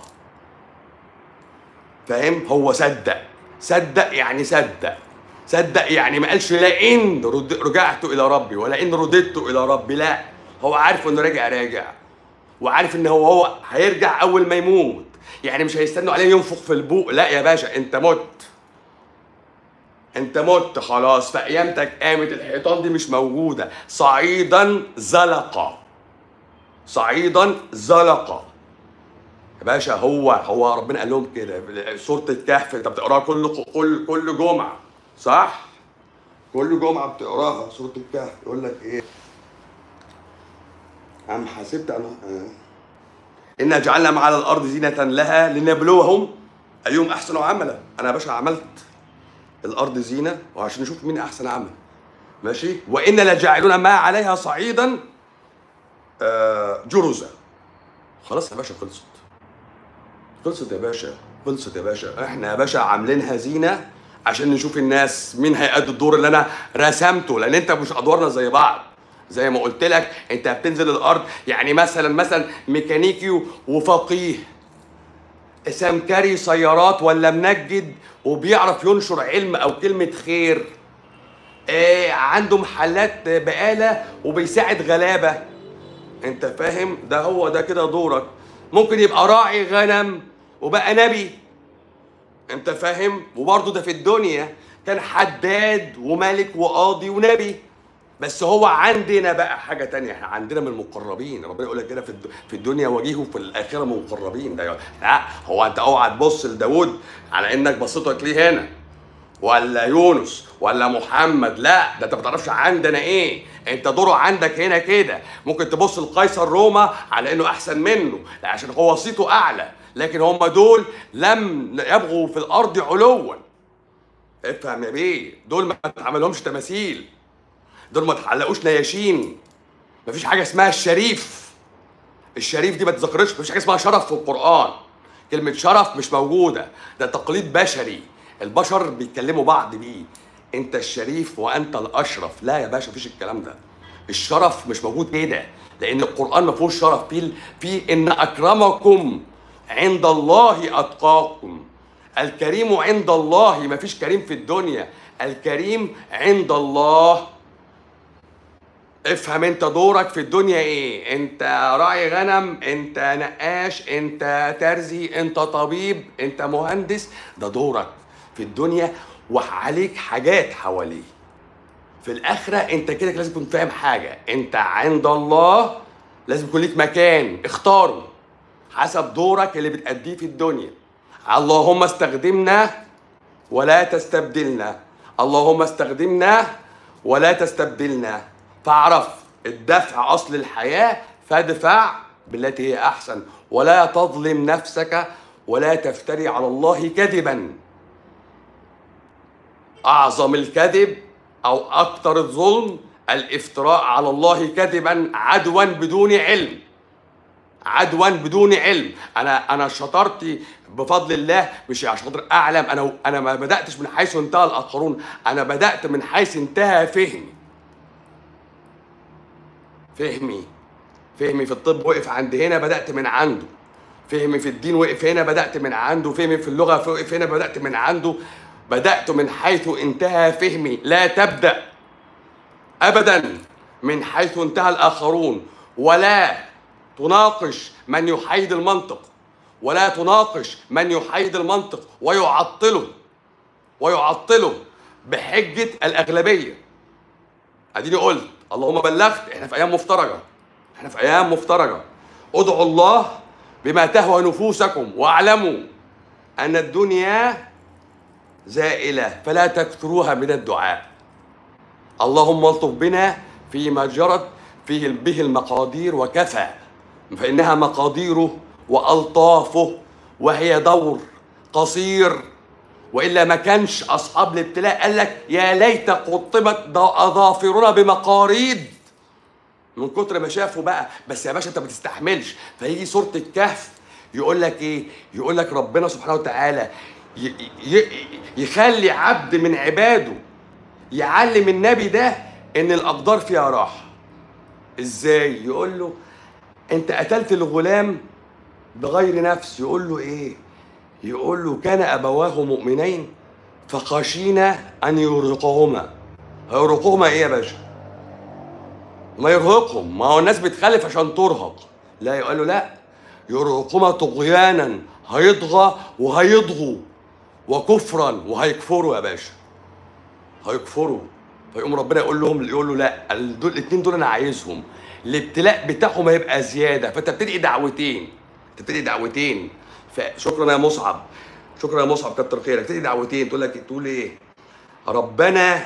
Speaker 1: فاهم هو صدق صدق يعني صدق صدق يعني ما قالش لئن رد- رجعت الى ربي ولا ان رددت الى ربي لا هو عارف انه راجع راجع وعارف ان هو هو هيرجع اول ما يموت يعني مش هيستنوا عليه ينفخ في البوق لا يا باشا انت مت انت مت خلاص فقيامتك قامت الحيطان دي مش موجوده صعيدا زلقا صعيدا زلقا يا باشا هو هو ربنا قال لهم كده سوره الكهف انت بتقراها كل كل كل جمعه صح؟ كل جمعه بتقراها سوره الكهف يقول لك ايه؟ أم حسبت أن إنا جعلنا ما على الأرض زينة لها لنبلوهم أيهم أحسن عملا أنا يا باشا عملت الأرض زينة وعشان نشوف مين أحسن عمل ماشي وإنا لجاعلون ما عليها صعيدا آه، جرزا خلاص يا باشا خلصت خلصت يا باشا خلصت يا باشا احنا يا باشا عاملينها زينة عشان نشوف الناس مين هيأدي الدور اللي انا رسمته لان انت مش ادوارنا زي بعض زي ما قلت لك انت بتنزل الارض يعني مثلا مثلا ميكانيكي وفقيه سمكري سيارات ولا منجد وبيعرف ينشر علم او كلمة خير آه عنده محلات بقالة وبيساعد غلابة انت فاهم ده هو ده كده دورك ممكن يبقى راعي غنم وبقى نبي انت فاهم وبرضه ده في الدنيا كان حداد وملك وقاضي ونبي بس هو عندنا بقى حاجه تانية احنا عندنا من المقربين ربنا يقول لك كده في الد- في الدنيا وجيه وفي الاخره من المقربين ده لا هو انت اوعى تبص لداوود على انك بصيتك ليه هنا ولا يونس ولا محمد لا ده انت ما تعرفش عندنا ايه انت دوره عندك هنا كده ممكن تبص لقيصر روما على انه احسن منه لا عشان هو صيته اعلى لكن هم دول لم يبغوا في الارض علوا افهم يا بيه دول ما اتعملهمش تماثيل دول ما اتعلقوش نياشين مفيش حاجه اسمها الشريف الشريف دي ما تذكرش مفيش حاجه اسمها شرف في القران كلمه شرف مش موجوده ده تقليد بشري البشر بيتكلموا بعض بيه انت الشريف وانت الاشرف لا يا باشا مفيش الكلام ده الشرف مش موجود كده لان القران ما فيهوش شرف فيه في ان اكرمكم عند الله اتقاكم الكريم عند الله ما فيش كريم في الدنيا الكريم عند الله افهم انت دورك في الدنيا ايه انت راعي غنم انت نقاش انت ترزي انت طبيب انت مهندس ده دورك في الدنيا وعليك حاجات حواليه في الاخره انت كده لازم تكون فاهم حاجه انت عند الله لازم يكون ليك مكان اختاره حسب دورك اللي بتأديه في الدنيا اللهم استخدمنا ولا تستبدلنا اللهم استخدمنا ولا تستبدلنا فاعرف الدفع اصل الحياه فادفع بالتي هي احسن ولا تظلم نفسك ولا تفتري على الله كذبا اعظم الكذب او اكثر الظلم الافتراء على الله كذبا عدوا بدون علم عدوا بدون علم انا انا شطارتي بفضل الله مش عشان خاطر اعلم انا انا ما بداتش من حيث انتهى الاخرون انا بدات من حيث انتهى فهمي فهمي فهمي في الطب وقف عند هنا بدات من عنده فهمي في الدين وقف هنا بدات من عنده فهمي في اللغه وقف هنا بدات من عنده بدات من حيث انتهى فهمي لا تبدا ابدا من حيث انتهى الاخرون ولا تناقش من يحيد المنطق ولا تناقش من يحيد المنطق ويعطله ويعطله بحجة الأغلبية أديني قلت اللهم بلغت احنا في أيام مفترجة احنا في أيام مفترجة ادعوا الله بما تهوى نفوسكم واعلموا أن الدنيا زائله فلا تكثروها من الدعاء اللهم الطف بنا فيما جرت فيه به المقادير وكفى فانها مقاديره والطافه وهي دور قصير والا ما كانش اصحاب الابتلاء قال لك يا ليت قطبت اظافرنا بمقاريض من كتر ما شافوا بقى بس يا باشا انت ما تستحملش فيجي سوره الكهف يقول لك ايه يقول لك ربنا سبحانه وتعالى ي- ي- يخلي عبد من عباده يعلم النبي ده ان الاقدار فيها راحه ازاي يقول له انت قتلت الغلام بغير نفس يقول له ايه يقول له كان ابواه مؤمنين فخشينا ان يرهقهما هيرهقهما ايه يا باشا ما يرهقهم ما هو الناس بتخلف عشان ترهق لا يقول له لا يرهقهما طغيانا هيطغى وهيطغوا وكفرا وهيكفروا يا باشا هيكفروا فيقوم ربنا يقول لهم يقول له لا ال- دول الاثنين دول انا عايزهم الابتلاء بتاعهم هيبقى زياده فانت بتدعي دعوتين انت بتدعي دعوتين فشكرا يا مصعب شكرا يا مصعب كتر خيرك تدعي دعوتين تقول لك تقول ايه ربنا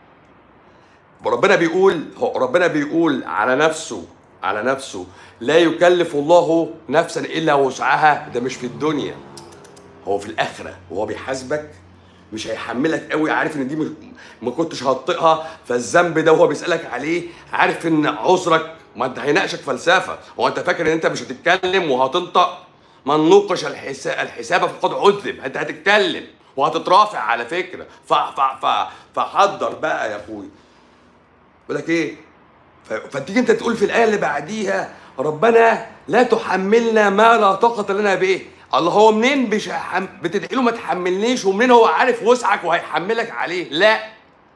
Speaker 1: ربنا بيقول هو ربنا بيقول على نفسه على نفسه لا يكلف الله نفسا الا وسعها ده مش في الدنيا هو في الاخره وهو بيحاسبك مش هيحملك قوي عارف ان دي مش- ما كنتش هتطيقها فالذنب ده وهو بيسالك عليه عارف ان عذرك ما انت هيناقشك فلسفه هو انت فاكر ان انت مش هتتكلم وهتنطق من نوقش الحساب الحساب فقد عذب انت هتتكلم وهتترافع على فكره ف ف ف فحضر بقى يا اخوي بيقول لك ايه ف- فتيجي انت تقول في الايه اللي بعديها ربنا لا تحملنا ما لا طاقه لنا به الله هو منين مش هيحم... بتدعي له ما تحملنيش ومنين هو عارف وسعك وهيحملك عليه لا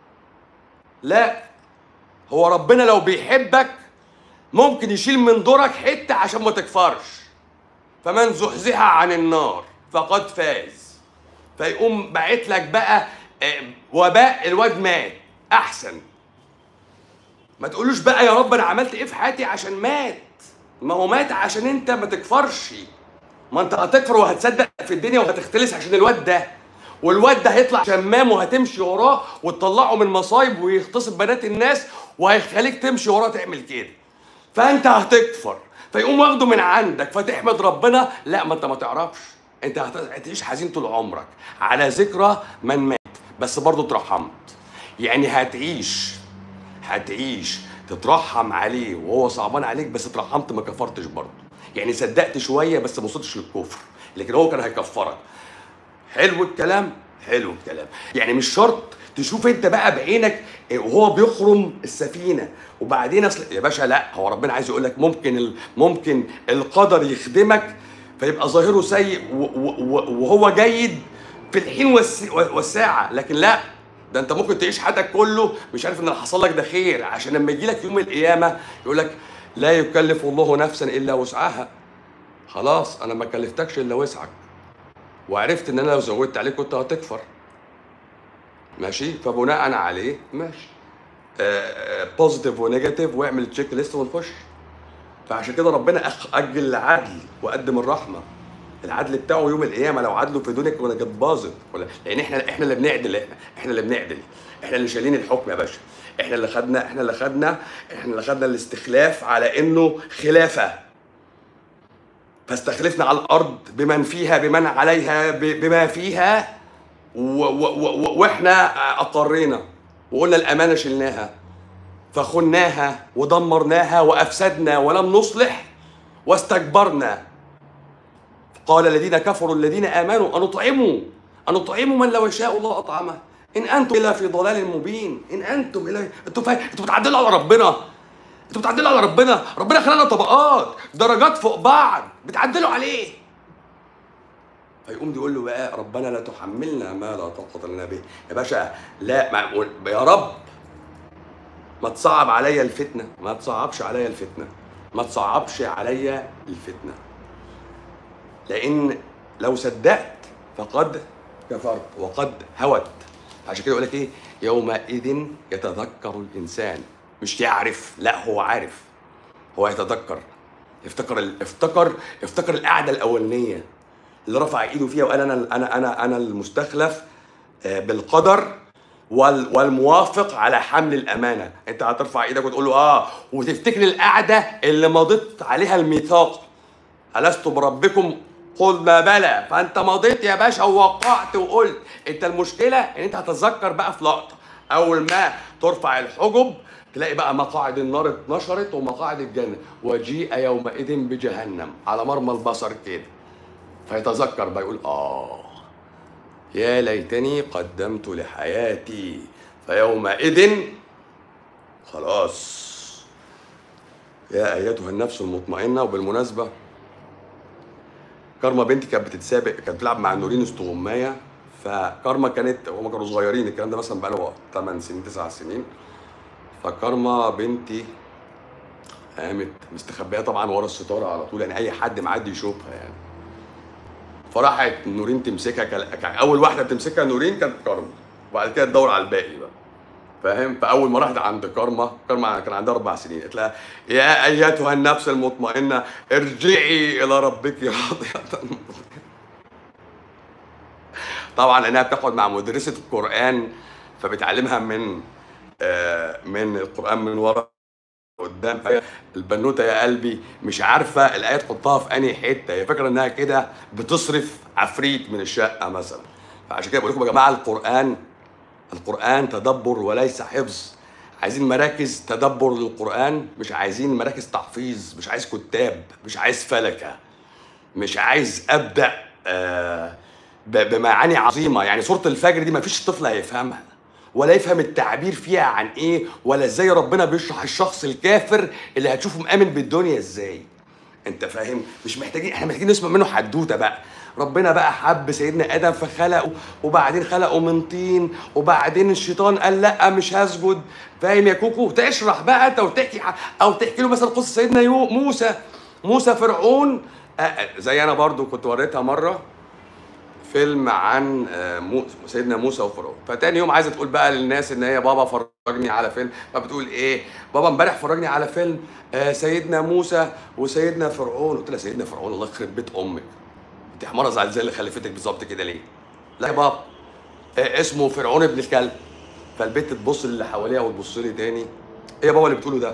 Speaker 1: لا هو ربنا لو بيحبك ممكن يشيل من دورك حته عشان ما تكفرش فمن زحزح عن النار فقد فاز فيقوم باعت لك بقى آه، وباء الواد مات احسن ما تقولوش بقى يا رب انا عملت ايه في حياتي عشان مات ما هو مات عشان انت ما تكفرش ما انت هتكفر وهتصدق في الدنيا وهتختلس عشان الواد ده والواد ده هيطلع شمام وهتمشي وراه وتطلعه من مصايب ويغتصب بنات الناس وهيخليك تمشي وراه تعمل كده فانت هتكفر فيقوم واخده من عندك فتحمد ربنا لا ما انت ما تعرفش انت هت- هتعيش حزين طول عمرك على ذكرى من مات بس برضه اترحمت يعني هتعيش هتعيش تترحم عليه وهو صعبان عليك بس اترحمت ما كفرتش برضه يعني صدقت شويه بس ما وصلتش للكفر لكن هو كان هيكفرك حلو الكلام حلو الكلام يعني مش شرط تشوف انت بقى بعينك وهو بيخرم السفينه وبعدين اصل يا باشا لا هو ربنا عايز يقول لك ممكن ال... ممكن القدر يخدمك فيبقى ظاهره سيء و... و... و- وهو جيد في الحين والس... والساعه لكن لا ده انت ممكن تعيش حياتك كله مش عارف ان اللي حصل لك ده خير عشان لما يجي لك يوم القيامه يقول لك لا يكلف الله نفسا الا وسعها خلاص انا ما كلفتكش الا وسعك وعرفت ان انا لو زودت عليك كنت هتكفر ماشي فبناء عليه ماشي بوزيتيف ونيجاتيف واعمل تشيك ليست ونخش فعشان كده ربنا أخ- اجل العدل وقدم الرحمه العدل بتاعه يوم القيامه لو عدله في دنيا كنا كانت باظت ولا لان احنا احنا اللي بنعدل احنا احنا اللي بنعدل احنا اللي شايلين الحكم يا باشا احنا اللي خدنا احنا اللي خدنا احنا اللي خدنا الاستخلاف على انه خلافه فاستخلفنا على الارض بمن فيها بمن عليها ب- بما فيها و و و واحنا اقرينا وقلنا الامانه شلناها فخناها ودمرناها وافسدنا ولم نصلح واستكبرنا قال الذين كفروا الذين امنوا انطعموا انطعموا من لو يشاء الله اطعمه ان انتم الا في ضلال مبين ان انتم الا انتوا فا... انتوا بتعدلوا على ربنا انتوا بتعدلوا على ربنا ربنا خلقنا طبقات درجات فوق بعض بتعدلوا عليه فيقوم يقول له بقى ربنا لا تحملنا ما لا طاقة لنا به يا باشا لا ما يا رب ما تصعب عليا الفتنة ما تصعبش عليا الفتنة ما تصعبش عليا الفتنة لأن لو صدقت فقد كفرت وقد هوت عشان كده يقول لك ايه يومئذ يتذكر الانسان مش يعرف لا هو عارف هو يتذكر افتكر ال- افتكر افتكر القعده الاولانيه اللي رفع ايده فيها وقال انا انا انا انا المستخلف آه، بالقدر وال- والموافق على حمل الامانه انت هترفع ايدك وتقول له اه وتفتكر القعده اللي مضيت عليها الميثاق ألست بربكم قل ما بلى فأنت مضيت يا باشا ووقعت وقلت أنت المشكلة إن أنت هتتذكر بقى في لقطة أول ما ترفع الحجب تلاقي بقى مقاعد النار اتنشرت ومقاعد الجنة وجيء يومئذ بجهنم على مرمى البصر كده فيتذكر بقى يقول آه يا ليتني قدمت لحياتي فيومئذ خلاص يا ايتها النفس المطمئنه وبالمناسبه كارما بنتي كانت بتتسابق كانت بتلعب مع نورين استغمايه فكارما كانت هما كانوا صغيرين الكلام ده مثلا بقاله 8 سنين 9 سنين فكارما بنتي قامت مستخبيه طبعا ورا الستاره على طول يعني اي حد معدي يشوفها يعني فراحت نورين تمسكها كان كان اول واحده بتمسكها نورين كانت كارما وبعد كده تدور على الباقي بقى فاهم فاول ما راحت عند كارما كارما كان عندها اربع سنين قالت لها يا ايتها النفس المطمئنه ارجعي الى ربك راضيه طبعا لانها بتقعد مع مدرسه القران فبتعلمها من آه، من القران من ورا قدام فهي البنوته يا قلبي مش عارفه الايه تحطها في انهي حته هي فاكره انها كده بتصرف عفريت من الشقه مثلا فعشان كده بقول لكم يا جماعه القران القرآن تدبر وليس حفظ عايزين مراكز تدبر للقرآن مش عايزين مراكز تحفيظ مش عايز كتاب مش عايز فلكة مش عايز أبدأ آه، ب- بمعاني عظيمة يعني سورة الفجر دي مفيش طفل هيفهمها ولا يفهم التعبير فيها عن ايه ولا ازاي ربنا بيشرح الشخص الكافر اللي هتشوفه مآمن بالدنيا ازاي انت فاهم مش محتاجين احنا محتاجين نسمع منه حدوته بقى ربنا بقى حب سيدنا ادم فخلقه وبعدين خلقه من طين وبعدين الشيطان قال لا مش هسجد فاهم يا كوكو تشرح بقى انت وتحكي ح- او تحكي له مثلا قصه سيدنا يو موسى موسى فرعون آه، آه، زي انا برضو كنت وريتها مره فيلم عن آه، مو- سيدنا موسى وفرعون فتاني يوم عايزه تقول بقى للناس ان هي بابا فرجني على فيلم فبتقول ايه بابا امبارح فرجني على فيلم آه، سيدنا موسى وسيدنا فرعون قلت لها سيدنا فرعون الله يخرب بيت امك انت حماره زي زي اللي خلفتك بالظبط كده ليه لا يا بابا آه، اسمه فرعون ابن الكلب فالبت تبص للي حواليها وتبص لي تاني ايه يا بابا اللي بتقوله ده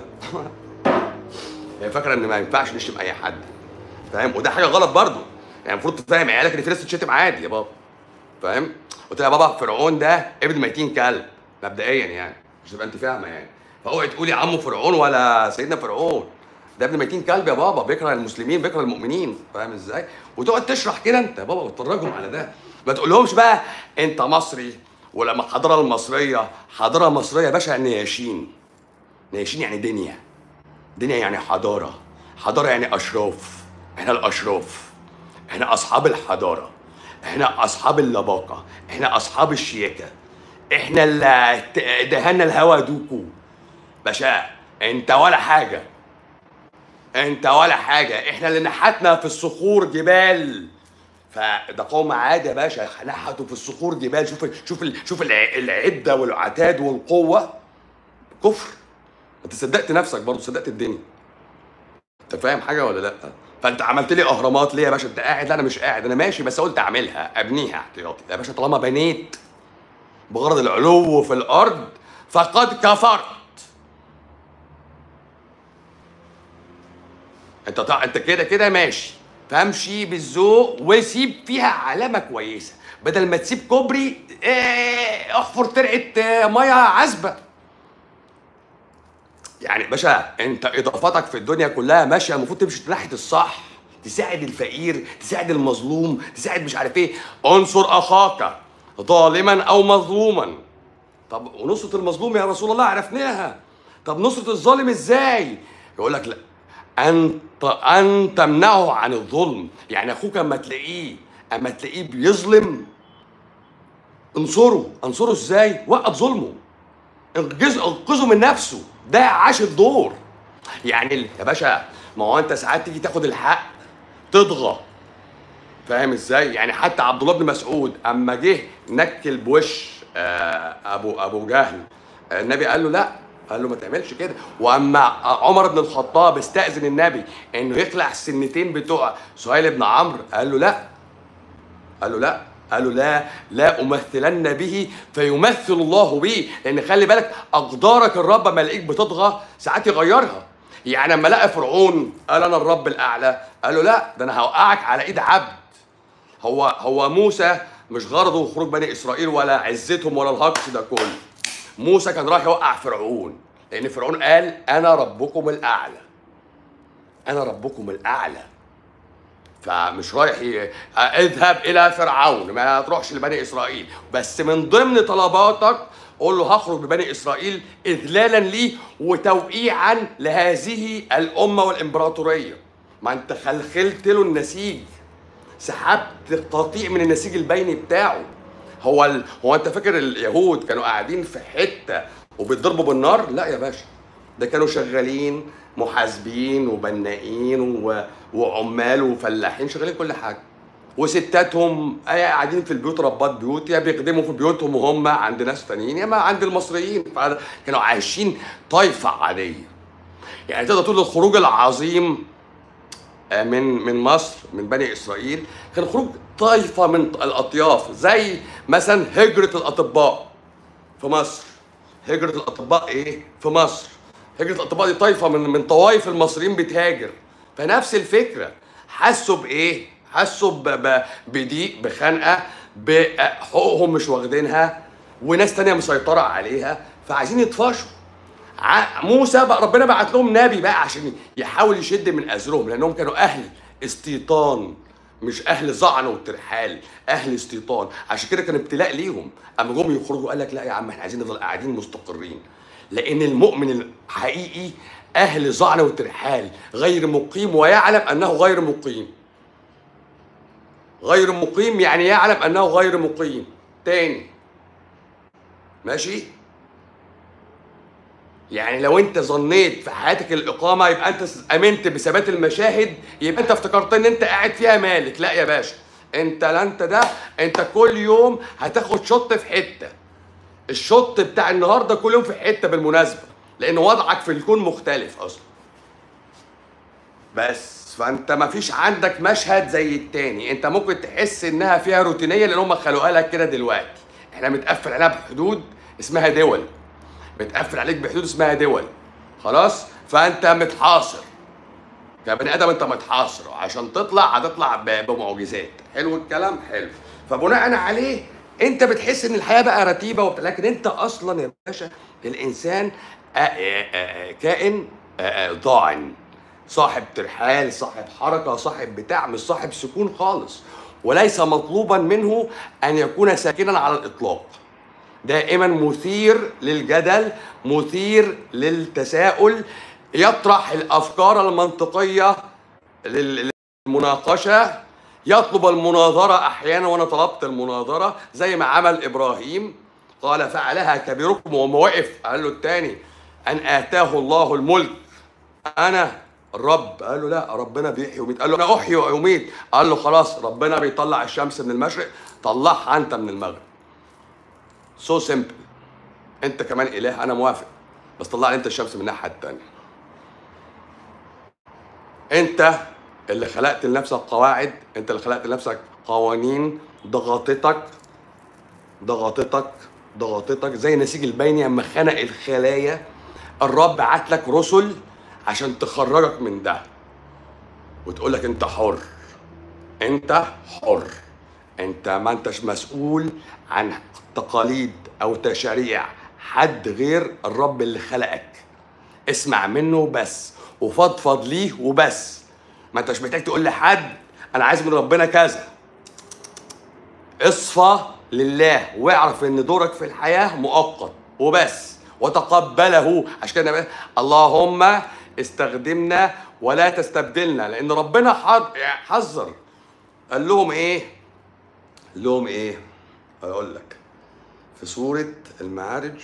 Speaker 1: هي فاكره ان ما ينفعش نشتم اي حد فاهم وده حاجه غلط برضو يعني المفروض تفهم عيالك ان في ناس تشتم عادي يا بابا فاهم قلت لها يا بابا فرعون ده ابن ميتين كلب مبدئيا يعني مش تبقى انت فاهمه يعني فاوعي تقولي عمه فرعون ولا سيدنا فرعون ده ابن ميتين كلب يا بابا بيكره المسلمين بيكره المؤمنين فاهم ازاي وتقعد تشرح كده انت يا بابا وتفرجهم على ده ما تقولهمش بقى انت مصري ولما الحضاره المصريه حضاره مصريه يا باشا نياشين نياشين يعني دنيا دنيا يعني حضارة حضارة يعني أشراف إحنا الأشراف إحنا أصحاب الحضارة إحنا أصحاب اللباقة إحنا أصحاب الشياكة إحنا اللي ت- دهنا الهوا دوكو باشا أنت ولا حاجة أنت ولا حاجة إحنا اللي نحتنا في الصخور جبال فده قوم عاد يا باشا نحتوا في الصخور جبال شوف شوف ال- شوف الع- العده والعتاد والقوه كفر انت صدقت نفسك برضه صدقت الدنيا انت فاهم حاجه ولا لا فانت عملت لي اهرامات ليه يا باشا انت قاعد لا انا مش قاعد انا ماشي بس قلت اعملها ابنيها احتياطي يا باشا طالما بنيت بغرض العلو في الارض فقد كفرت انت طع... انت كده كده ماشي فامشي بالذوق وسيب فيها علامه كويسه بدل ما تسيب كوبري ايه احفر ترعه اه، ميه عذبه يعني باشا انت اضافاتك في الدنيا كلها ماشيه المفروض تمشي ناحيه الصح تساعد الفقير تساعد المظلوم تساعد مش عارف ايه انصر اخاك ظالما او مظلوما طب ونصرة المظلوم يا رسول الله عرفناها طب نصرة الظالم ازاي يقول لك لا ان ان تمنعه عن الظلم يعني اخوك اما تلاقيه اما تلاقيه بيظلم انصره انصره ازاي وقف ظلمه انقذ انقذه من نفسه ده عاش الدور يعني ال- يا باشا ما هو انت ساعات تيجي تاخد الحق تطغى فاهم ازاي يعني حتى عبد الله بن مسعود اما جه نكل بوش آه، ابو ابو جهل آه، النبي قال له لا قال له ما تعملش كده واما عمر بن الخطاب استاذن النبي انه يخلع السنتين بتوع سهيل بن عمرو قال له لا قال له لا قالوا لا لا امثلن به فيمثل الله بي لان خلي بالك اقدارك الرب ما الاقيك بتطغى ساعات يغيرها يعني لما لقى فرعون قال انا الرب الاعلى قال له لا ده انا هوقعك على ايد عبد هو هو موسى مش غرضه خروج بني اسرائيل ولا عزتهم ولا الهجص ده كله موسى كان رايح يوقع فرعون لان فرعون قال انا ربكم الاعلى انا ربكم الاعلى فمش رايح ي... اذهب الى فرعون ما تروحش لبني اسرائيل بس من ضمن طلباتك قول له هخرج ببني اسرائيل اذلالا لي وتوقيعا لهذه الامه والامبراطوريه ما انت خلخلت له النسيج سحبت قطيع من النسيج البيني بتاعه هو ال... هو انت فاكر اليهود كانوا قاعدين في حته وبيتضربوا بالنار لا يا باشا ده كانوا شغالين محاسبين وبنائين و... وعمال وفلاحين شغالين كل حاجه وستاتهم يا قاعدين في البيوت ربات بيوت يا بيخدموا في بيوتهم وهم عند ناس تانيين يا ما عند المصريين كانوا عايشين طايفه عاديه يعني تقدر تقول الخروج العظيم من من مصر من بني اسرائيل كان خروج طائفه من الاطياف زي مثلا هجره الاطباء في مصر هجره الاطباء ايه في مصر هجره الاطباء دي طائفه من من طوائف المصريين بتهاجر فنفس الفكره حسوا بايه حسوا ب- ب- بضيق بخنقه بحقوقهم مش واخدينها وناس تانية مسيطرة عليها فعايزين يطفشوا ع- موسى بقى ربنا بعت لهم نبي بقى عشان يحاول يشد من أزرهم لأنهم كانوا أهل استيطان مش أهل زعن وترحال أهل استيطان عشان كده كان ابتلاء ليهم أما جم يخرجوا قال لك لا يا عم احنا عايزين نفضل قاعدين مستقرين لأن المؤمن الحقيقي أهل زعن وترحال غير مقيم ويعلم أنه غير مقيم غير مقيم يعني يعلم انه غير مقيم تاني ماشي يعني لو انت ظنيت في حياتك الاقامه يبقى انت امنت بثبات المشاهد يبقى انت افتكرت ان انت قاعد فيها مالك لا يا باشا انت لا انت ده انت كل يوم هتاخد شط في حته الشط بتاع النهارده كل يوم في حته بالمناسبه لان وضعك في الكون مختلف اصلا بس فانت ما فيش عندك مشهد زي التاني انت ممكن تحس انها فيها روتينيه لان هم خلقوها لك كده دلوقتي احنا متقفل عليها بحدود اسمها دول متقفل عليك بحدود اسمها دول خلاص فانت متحاصر كبني ادم انت متحاصر عشان تطلع هتطلع ب- بمعجزات حلو الكلام حلو فبناء عليه انت بتحس ان الحياه بقى رتيبه وبتاع لكن انت اصلا يا باشا الانسان آه، آه، آه، كائن آه، آه، ضاعن صاحب ترحال صاحب حركه صاحب بتاع مش صاحب سكون خالص وليس مطلوبا منه ان يكون ساكنا على الاطلاق دائما مثير للجدل مثير للتساؤل يطرح الافكار المنطقيه لل- للمناقشه يطلب المناظره احيانا وانا طلبت المناظره زي ما عمل ابراهيم قال فعلها كبيركم وما وقف قال له الثاني ان اتاه الله الملك انا الرب قال له لا ربنا بيحيي ويميت قال له انا احيي واميت قال له خلاص ربنا بيطلع الشمس من المشرق طلعها انت من المغرب سو سيمبل انت كمان اله انا موافق بس طلع لي انت الشمس من الناحيه الثانيه انت اللي خلقت لنفسك قواعد انت اللي خلقت لنفسك قوانين ضغطتك ضغطتك ضغطتك زي النسيج البيني اما خنق الخلايا الرب بعت لك رسل عشان تخرجك من ده وتقول لك انت حر انت حر انت ما انتش مسؤول عن تقاليد او تشاريع حد غير الرب اللي خلقك اسمع منه بس وفضفض ليه وبس ما انتش محتاج تقول لحد انا عايز من ربنا كذا اصفى لله واعرف ان دورك في الحياه مؤقت وبس وتقبله عشان كده النبي- اللهم استخدمنا ولا تستبدلنا لان ربنا حض- حذر قال لهم ايه قال لهم ايه اقول لك في سوره المعارج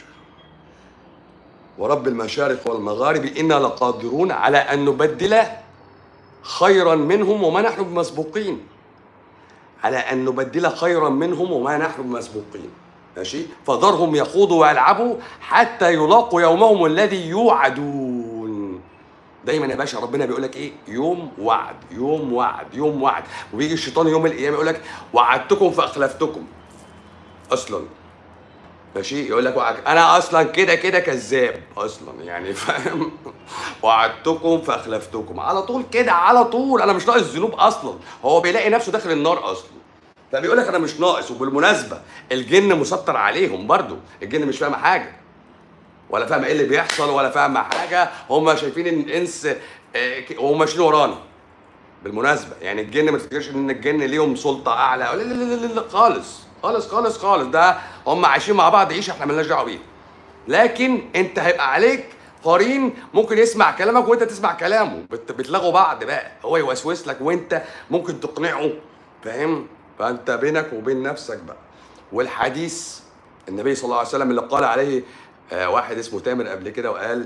Speaker 1: ورب المشارق والمغارب انا لقادرون على ان نبدل خيرا منهم وما نحن بمسبوقين على ان نبدل خيرا منهم وما نحن بمسبوقين ماشي فذرهم يخوضوا ويلعبوا حتى يلاقوا يومهم الذي يوعدون دايما يا باشا ربنا بيقول لك ايه يوم وعد يوم وعد يوم وعد وبيجي الشيطان يوم القيامه يقول لك وعدتكم فاخلفتكم اصلا ماشي يقول لك وعد انا اصلا كده كده كذاب اصلا يعني فاهم وعدتكم فاخلفتكم على طول كده على طول انا مش ناقص ذنوب اصلا هو بيلاقي نفسه داخل النار اصلا فبيقول لك انا مش ناقص وبالمناسبه الجن مسطر عليهم برضو الجن مش فاهم حاجه ولا فاهم ايه اللي بيحصل ولا فاهم حاجه هم شايفين ان الانس آه، ك- وهم ماشيين ورانا بالمناسبه يعني الجن ما تفتكرش ان الجن ليهم سلطه اعلى لا لا لا لا, لا خالص خالص خالص خالص ده هم عايشين مع بعض عيشه احنا مالناش دعوه بيها لكن انت هيبقى عليك قرين ممكن يسمع كلامك وانت تسمع كلامه بت- بتلغوا بعض بقى هو يوسوس لك وانت ممكن تقنعه فاهم فانت بينك وبين نفسك بقى والحديث النبي صلى الله عليه وسلم اللي قال عليه آه، واحد اسمه تامر قبل كده وقال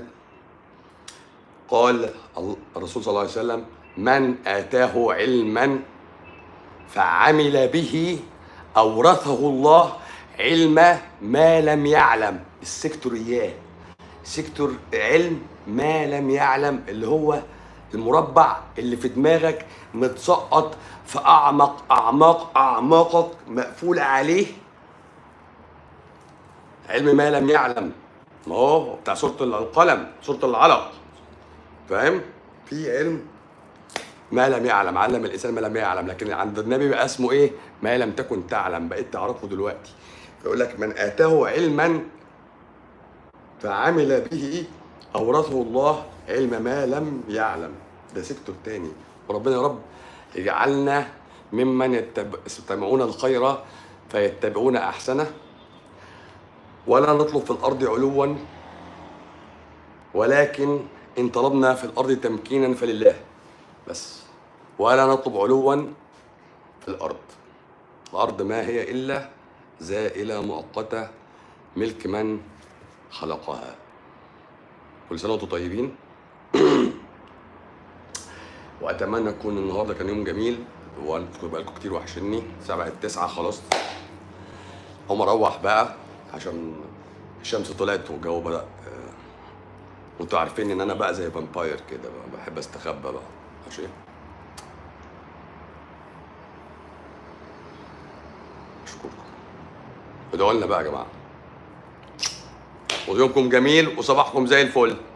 Speaker 1: قال ال- الرسول صلى الله عليه وسلم من اتاه علما فعمل به اورثه الله علم ما لم يعلم السكتوريات سيكتور علم ما لم يعلم اللي هو المربع اللي في دماغك متسقط في اعمق اعماق اعماقك مقفول عليه علم ما لم يعلم ما هو بتاع سوره القلم سوره العلق فاهم في علم ما لم يعلم علم الانسان ما لم يعلم لكن عند النبي بقى اسمه ايه ما لم تكن تعلم بقيت تعرفه دلوقتي فيقول لك من اتاه علما فعمل به اورثه الله علم ما لم يعلم ده سيكتور تاني وربنا يا رب يجعلنا ممن يتبع- يستمعون الخير فيتبعون احسنه ولا نطلب في الارض علوا ولكن ان طلبنا في الارض تمكينا فلله بس ولا نطلب علوا في الارض الارض ما هي الا زائله مؤقته ملك من خلقها كل سنه وانتم طيبين واتمنى يكون النهارده كان يوم جميل وانتوا بقالكم كتير وحشني سبعة تسعة خلاص هم اروح بقى عشان الشمس طلعت والجو بدأ آه، وانتوا عارفين ان انا بقى زي فامباير كده بقى بحب استخبى بقى ماشي اشكركم ادعوا لنا بقى يا جماعه ويومكم جميل وصباحكم زي الفل